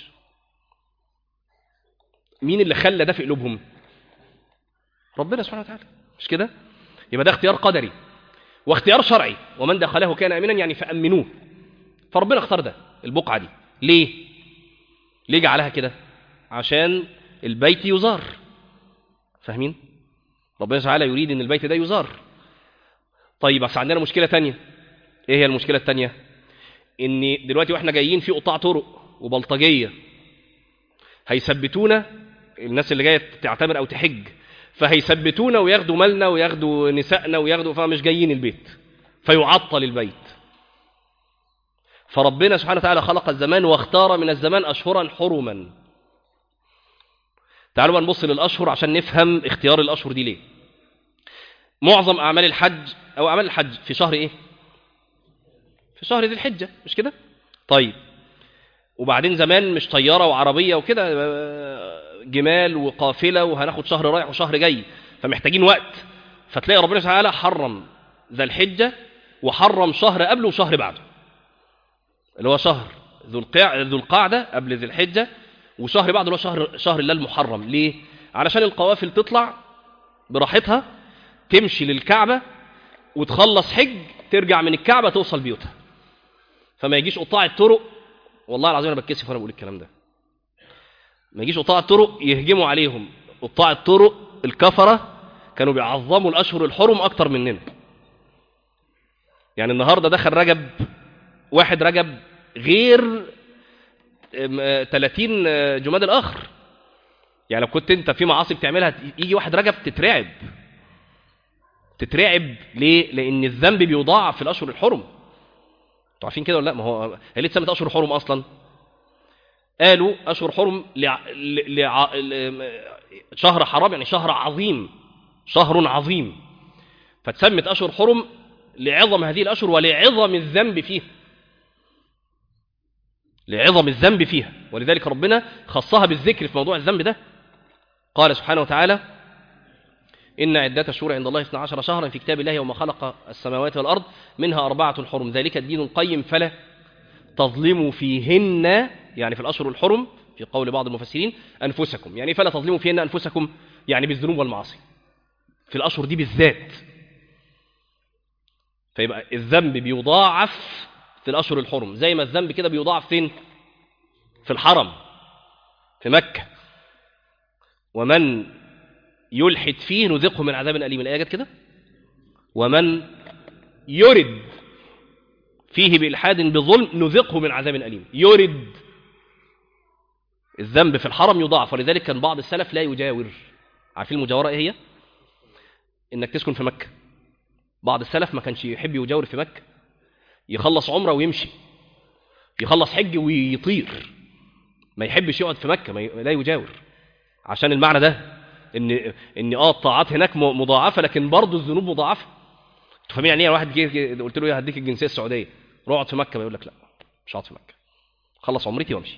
مين اللي خلى ده في قلوبهم ربنا سبحانه وتعالى مش كده يبقى ده اختيار قدري واختيار شرعي ومن دخله كان امنا يعني فامنوه فربنا اختار ده البقعه دي ليه ليه جعلها كده عشان البيت يزار فاهمين ربنا تعالى يريد ان البيت ده يزار طيب بس عندنا مشكله تانية ايه هي المشكله التانية ان دلوقتي واحنا جايين في قطاع طرق وبلطجيه هيثبتونا الناس اللي جايه تعتمر او تحج فهيثبتونا وياخدوا مالنا وياخدوا نسائنا وياخدوا فمش جايين البيت فيعطل البيت فربنا سبحانه وتعالى خلق الزمان واختار من الزمان اشهرا حرما تعالوا بقى نبص للاشهر عشان نفهم اختيار الاشهر دي ليه معظم اعمال الحج او اعمال الحج في شهر ايه في شهر ذي الحجه مش كده طيب وبعدين زمان مش طياره وعربيه وكده جمال وقافله وهناخد شهر رايح وشهر جاي فمحتاجين وقت فتلاقي ربنا تعالى حرم ذا الحجه وحرم شهر قبله وشهر بعده اللي هو شهر ذو القع... ذو القعده قبل ذي الحجه وشهر بعده اللي هو شهر شهر الله المحرم ليه علشان القوافل تطلع براحتها تمشي للكعبه وتخلص حج ترجع من الكعبه توصل بيوتها فما يجيش قطاع الطرق والله العظيم انا بتكسف وانا بقول الكلام ده ما يجيش قطاع الطرق يهجموا عليهم قطاع الطرق الكفره كانوا بيعظموا الاشهر الحرم اكتر مننا يعني النهارده دخل رجب واحد رجب غير 30 جماد الاخر يعني لو كنت انت في معاصي بتعملها يجي واحد رجب تترعب تترعب ليه لان الذنب بيضاعف في الاشهر الحرم انتوا عارفين كده ولا لا ما هو هي ليه اتسمت اشهر حرم اصلا قالوا اشهر حرم لع... لع... ل... شهر حرام يعني شهر عظيم شهر عظيم فتسمت اشهر حرم لعظم هذه الاشهر ولعظم الذنب فيها لعظم الذنب فيها ولذلك ربنا خصها بالذكر في موضوع الذنب ده قال سبحانه وتعالى إن عدة الشهور عند الله 12 شهرا في كتاب الله يوم خلق السماوات والأرض منها أربعة حرم ذلك الدين القيم فلا تظلموا فيهن يعني في الأشهر الحرم في قول بعض المفسرين أنفسكم يعني فلا تظلموا فيهن أنفسكم يعني بالذنوب والمعاصي في الأشهر دي بالذات فيبقى الذنب بيضاعف في الأشهر الحرم زي ما الذنب كده بيضاعف فين في الحرم في مكة ومن يلحد فيه نذقه من عذاب أليم الآية جت كده ومن يرد فيه بإلحاد بظلم نذقه من عذاب أليم يرد الذنب في الحرم يضاعف ولذلك كان بعض السلف لا يجاور عارفين المجاورة ايه هي انك تسكن في مكة بعض السلف ما كانش يحب يجاور في مكة يخلص عمره ويمشي يخلص حج ويطير ما يحبش يقعد في مكة ما ي... لا يجاور عشان المعنى ده ان ان اه الطاعات هناك مضاعفه لكن برضه الذنوب مضاعفه انتوا فاهمين يعني ايه واحد جه قلت له ايه هديك الجنسيه السعوديه روح اقعد في مكه يقول لك لا مش هقعد في مكه خلص عمرتي وامشي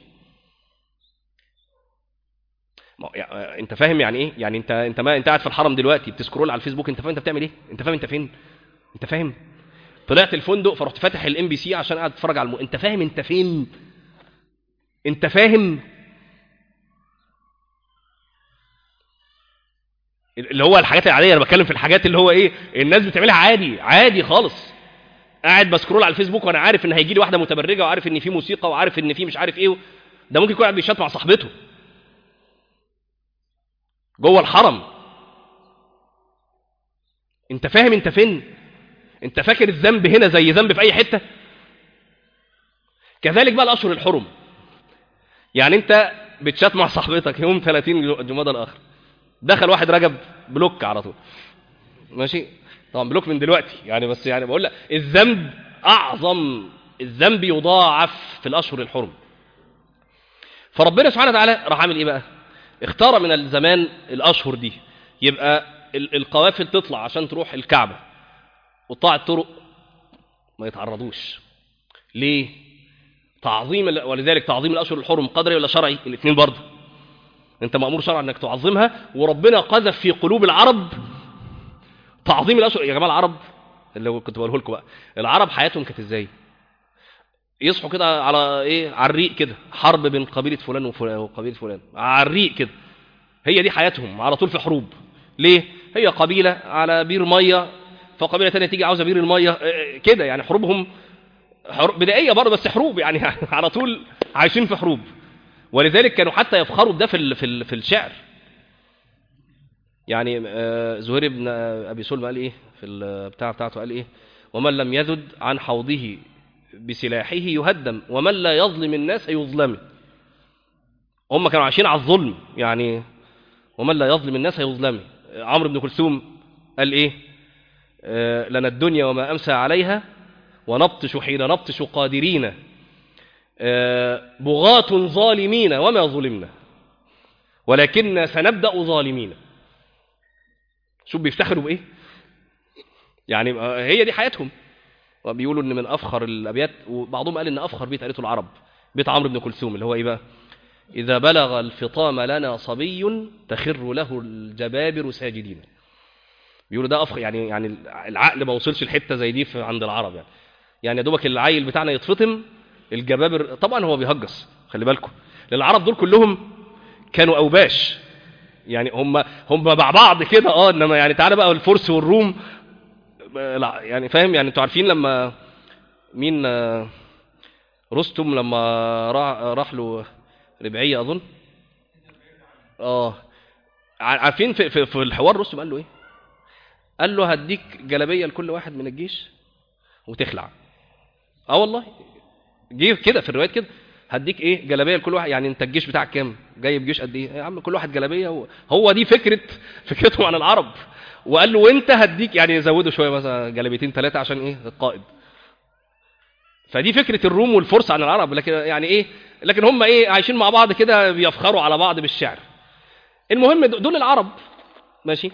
ما يعني انت فاهم يعني ايه يعني انت انت ما انت قاعد في الحرم دلوقتي بتسكرول على الفيسبوك انت فاهم انت بتعمل ايه انت فاهم انت فين انت فاهم طلعت الفندق فرحت فاتح الام بي سي عشان قاعد اتفرج على الم... انت فاهم انت فين انت فاهم اللي هو الحاجات العاديه انا بتكلم في الحاجات اللي هو ايه الناس بتعملها عادي عادي خالص قاعد بسكرول على الفيسبوك وانا عارف ان هيجي لي واحده متبرجه وعارف ان في موسيقى وعارف ان في مش عارف ايه ده ممكن يكون قاعد بيشات مع صاحبته جوه الحرم انت فاهم انت فين انت فاكر الذنب هنا زي ذنب في اي حته كذلك بقى الاشهر الحرم يعني انت بتشات مع صاحبتك يوم 30 جمادى الاخر دخل واحد رجب بلوك على طول ماشي طبعا بلوك من دلوقتي يعني بس يعني بقول لك الذنب اعظم الذنب يضاعف في الاشهر الحرم فربنا سبحانه وتعالى راح عامل ايه بقى اختار من الزمان الاشهر دي يبقى ال- القوافل تطلع عشان تروح الكعبه قطاع الطرق ما يتعرضوش ليه تعظيم ال- ولذلك تعظيم الاشهر الحرم قدري ولا شرعي الاثنين برضه انت مامور شرعا انك تعظمها وربنا قذف في قلوب العرب تعظيم الاشهر يا جماعه العرب اللي هو كنت بقوله لكم بقى العرب حياتهم كانت ازاي يصحوا كده على ايه على الريق كده حرب بين قبيله فلان وفلان وقبيله فلان على الريق كده هي دي حياتهم على طول في حروب ليه هي قبيله على بير ميه فقبيله ثانيه تيجي عاوزه بير الميه إيه، كده يعني حروبهم حروب بدائيه برضه بس حروب يعني على طول عايشين في حروب ولذلك كانوا حتى يفخروا بده في ال- في ال- في الشعر يعني آه، زهير بن ابي سلمى قال ايه في البتاع بتاعته قال ايه ومن لم يذد عن حوضه بسلاحه يهدم ومن لا يظلم الناس يظلم هم كانوا عايشين على الظلم يعني ومن لا يظلم الناس يظلم عمرو بن كلثوم قال ايه آه، لنا الدنيا وما امسى عليها ونبطش حين نبطش قادرين آه، بغاة ظالمين وما ظلمنا ولكننا سنبدأ ظالمين شوف بيفتخروا بإيه يعني آه، هي دي حياتهم وبيقولوا ان من افخر الابيات وبعضهم قال ان افخر بيت قالته العرب بيت عمرو بن كلثوم اللي هو ايه بقى اذا بلغ الفطام لنا صبي تخر له الجبابر ساجدين بيقولوا ده افخر يعني يعني العقل ما وصلش الحته زي دي في عند العرب يعني يعني يا دوبك العيل بتاعنا يتفطم الجبابر طبعا هو بيهجس خلي بالكم العرب دول كلهم كانوا اوباش يعني هم هم مع بعض كده اه انما يعني تعالى بقى الفرس والروم لا، يعني فاهم يعني انتوا عارفين لما مين آه، رستم لما راح راح له ربعيه اظن اه ع- عارفين في, في, في الحوار رستم قال له ايه قال له هديك جلابيه لكل واحد من الجيش وتخلع اه والله جه كده في الروايات كده هديك ايه جلابيه لكل واحد يعني انت الجيش بتاعك كام جايب جيش قد ايه يا عم كل واحد جلابيه و... هو دي فكره فكرتهم عن العرب وقال له وانت هديك يعني زودوا شويه مثلا جلابيتين ثلاثه عشان ايه القائد فدي فكره الروم والفرس عن العرب لكن يعني ايه لكن هم ايه عايشين مع بعض كده بيفخروا على بعض بالشعر المهم دول العرب ماشي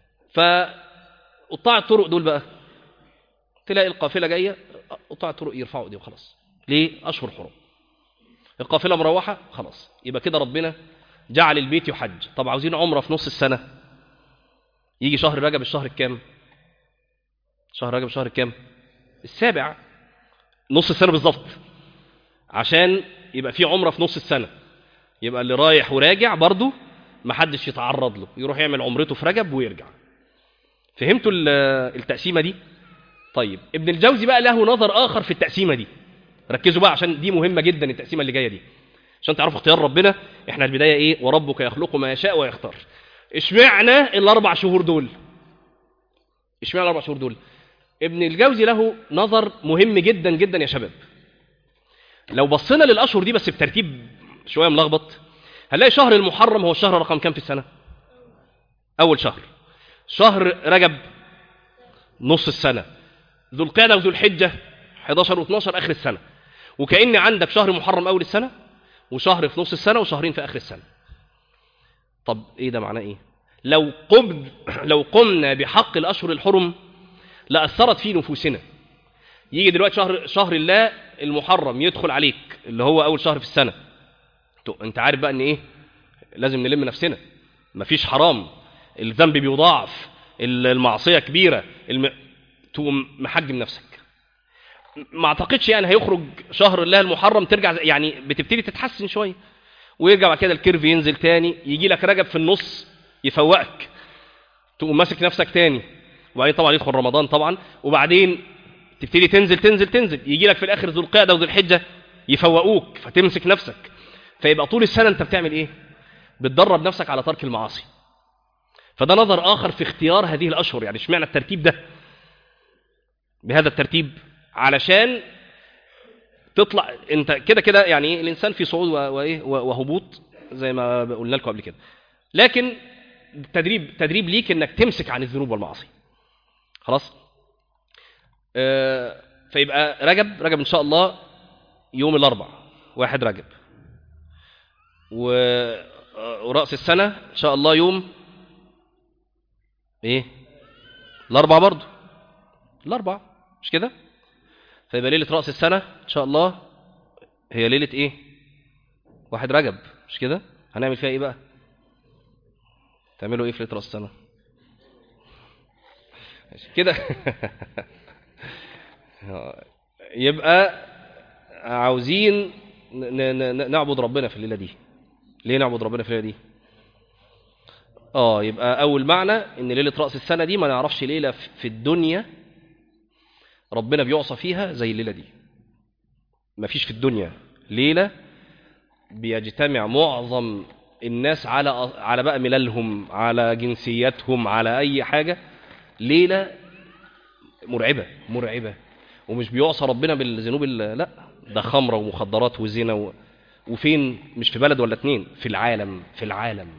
فقطاع الطرق دول بقى تلاقي القافله جايه قطاع الطرق يرفعوا ايديهم خلاص ليه اشهر حرم القافله مروحه خلاص يبقى كده ربنا جعل البيت يحج طب عاوزين عمره في نص السنه يجي شهر رجب الشهر الكام شهر رجب الشهر الكام السابع نص السنه بالظبط عشان يبقى في عمره في نص السنه يبقى اللي رايح وراجع برضه محدش يتعرض له يروح يعمل عمرته في رجب ويرجع فهمتوا ال- التقسيمه دي طيب ابن الجوزي بقى له نظر اخر في التقسيمه دي ركزوا بقى عشان دي مهمه جدا التقسيمه اللي جايه دي عشان تعرفوا اختيار ربنا احنا البدايه ايه وربك يخلق ما يشاء ويختار اشمعنى الاربع شهور دول اشمعنى الاربع شهور دول ابن الجوزي له نظر مهم جدا جدا يا شباب لو بصينا للاشهر دي بس بترتيب شويه ملخبط هنلاقي شهر المحرم هو الشهر رقم كام في السنه اول شهر شهر رجب نص السنه ذو القعده وذو الحجه 11 و12 اخر السنه وكأن عندك شهر محرم اول السنه وشهر في نص السنه وشهرين في اخر السنه طب ايه ده معناه ايه لو قم لو قمنا بحق الاشهر الحرم لاثرت في نفوسنا يجي دلوقتي شهر شهر الله المحرم يدخل عليك اللي هو اول شهر في السنه تو- انت عارف بقى ان ايه لازم نلم نفسنا مفيش حرام الذنب بيضاعف المعصيه كبيره الم... تقوم محجم نفسك ما اعتقدش يعني هيخرج شهر الله المحرم ترجع زي- يعني بتبتدي تتحسن شويه ويرجع بعد كده الكيرف ينزل تاني يجي لك رجب في النص يفوقك تقوم ماسك نفسك تاني وبعدين طبعا يدخل رمضان طبعا وبعدين تبتدي تنزل تنزل تنزل يجي لك في الاخر ذو القعده وذو الحجه يفوقوك فتمسك نفسك فيبقى طول السنه انت بتعمل ايه بتدرب نفسك على ترك المعاصي فده نظر اخر في اختيار هذه الاشهر يعني اشمعنى الترتيب ده بهذا الترتيب علشان تطلع انت كده كده يعني الانسان في صعود و- وايه و- وهبوط زي ما قلنا لكم قبل كده لكن تدريب تدريب ليك انك تمسك عن الذنوب والمعاصي خلاص آه، فيبقى رجب رجب ان شاء الله يوم الاربع واحد رجب و آه، وراس السنه ان شاء الله يوم ايه الاربع برضو الاربع مش كده فيبقى ليله راس السنه ان شاء الله هي ليله ايه واحد رجب مش كده هنعمل فيها ايه بقى تعملوا ايه في ليله راس السنه ماشي. كده يبقى عاوزين ن- ن- نعبد ربنا في الليله دي ليه نعبد ربنا في الليله دي اه يبقى اول معنى ان ليله راس السنه دي ما نعرفش ليله في في الدنيا ربنا بيعصى فيها زي الليله دي مفيش في الدنيا ليله بيجتمع معظم الناس على على بقى مللهم على جنسياتهم على اي حاجه ليله مرعبه مرعبه ومش بيعصى ربنا بالذنوب ال- لا ده خمره ومخدرات وزنا و... وفين مش في بلد ولا اتنين في العالم في العالم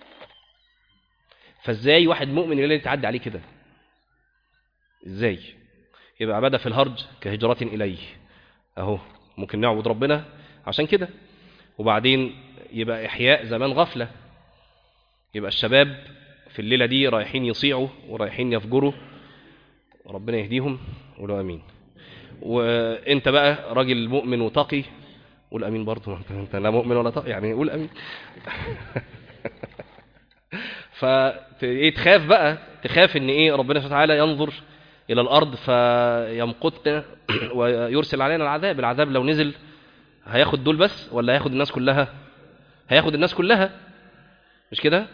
فازاي واحد مؤمن الليله تعدي عليه كده ازاي يبقى عباده في الهرج كهجره اليه اهو ممكن نعبد ربنا عشان كده وبعدين يبقى احياء زمان غفله يبقى الشباب في الليله دي رايحين يصيعوا ورايحين يفجروا ربنا يهديهم قولوا امين وانت بقى راجل مؤمن وتقي قول امين برضه ما انت انت لا مؤمن ولا تقي يعني قول امين ف ايه تخاف بقى تخاف ان ايه ربنا سبحانه وتعالى ينظر الى الارض فيمقتنا ويرسل علينا العذاب العذاب لو نزل هياخد دول بس ولا هياخد الناس كلها هياخد الناس كلها مش كده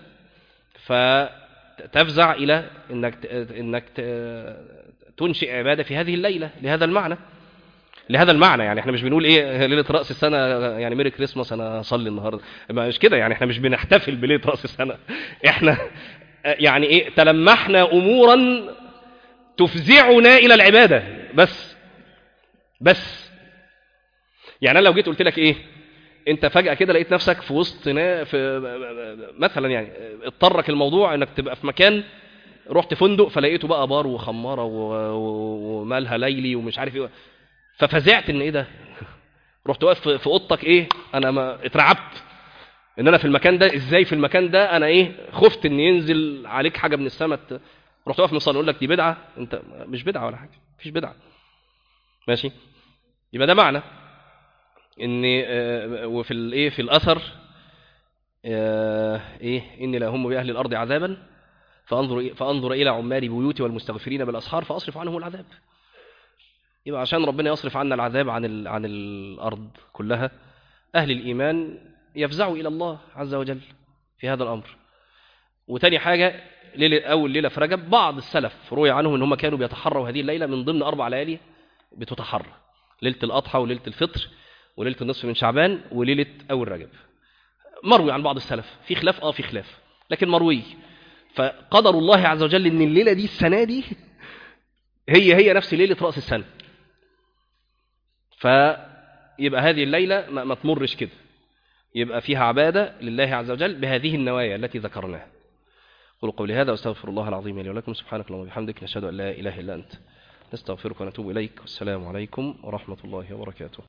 فتفزع الى انك ت- انك ت- تنشئ عباده في هذه الليله لهذا المعنى لهذا المعنى يعني احنا مش بنقول ايه ليله راس السنه يعني ميري كريسماس انا اصلي النهارده ما مش كده يعني احنا مش بنحتفل بليله راس السنه احنا يعني ايه تلمحنا امورا تفزعنا الى العباده بس بس يعني انا لو جيت قلت لك ايه انت فجاه كده لقيت نفسك في وسط نا في مثلا يعني اضطرك الموضوع انك تبقى في مكان رحت فندق فلقيته بقى بار وخماره و- و- ومالها ليلي ومش عارف ايه ففزعت ان ايه ده رحت واقف في- في اوضتك ايه انا ما اترعبت ان انا في المكان ده ازاي في المكان ده انا ايه خفت ان ينزل عليك حاجه من السماء ت- رحت واقف مصلي اقول لك دي بدعه انت مش بدعه ولا حاجه مفيش بدعه ماشي يبقى ده معنى ان آه، وفي الايه في الاثر آه، ايه اني لا هم باهل الارض عذابا فانظر فانظر الى عمار بيوتي والمستغفرين بالاسحار فاصرف عنهم العذاب يبقى عشان ربنا يصرف عنا العذاب عن ال... عن الارض كلها اهل الايمان يفزعوا الى الله عز وجل في هذا الامر وتاني حاجه ليله اول ليله في رجب بعض السلف روي عنهم ان هم كانوا بيتحروا هذه الليله من ضمن اربع ليالي بتتحرى ليله الاضحى وليله الفطر وليله النصف من شعبان وليله اول رجب مروي عن بعض السلف في خلاف اه في خلاف لكن مروي فقدر الله عز وجل ان الليله دي السنه دي هي هي نفس ليله راس السنه فيبقى هذه الليله ما, ما تمرش كده يبقى فيها عباده لله عز وجل بهذه النوايا التي ذكرناها قولوا قولي هذا واستغفر الله العظيم لي ولكم سبحانك اللهم وبحمدك نشهد ان لا اله الا انت نستغفرك ونتوب اليك والسلام عليكم ورحمه الله وبركاته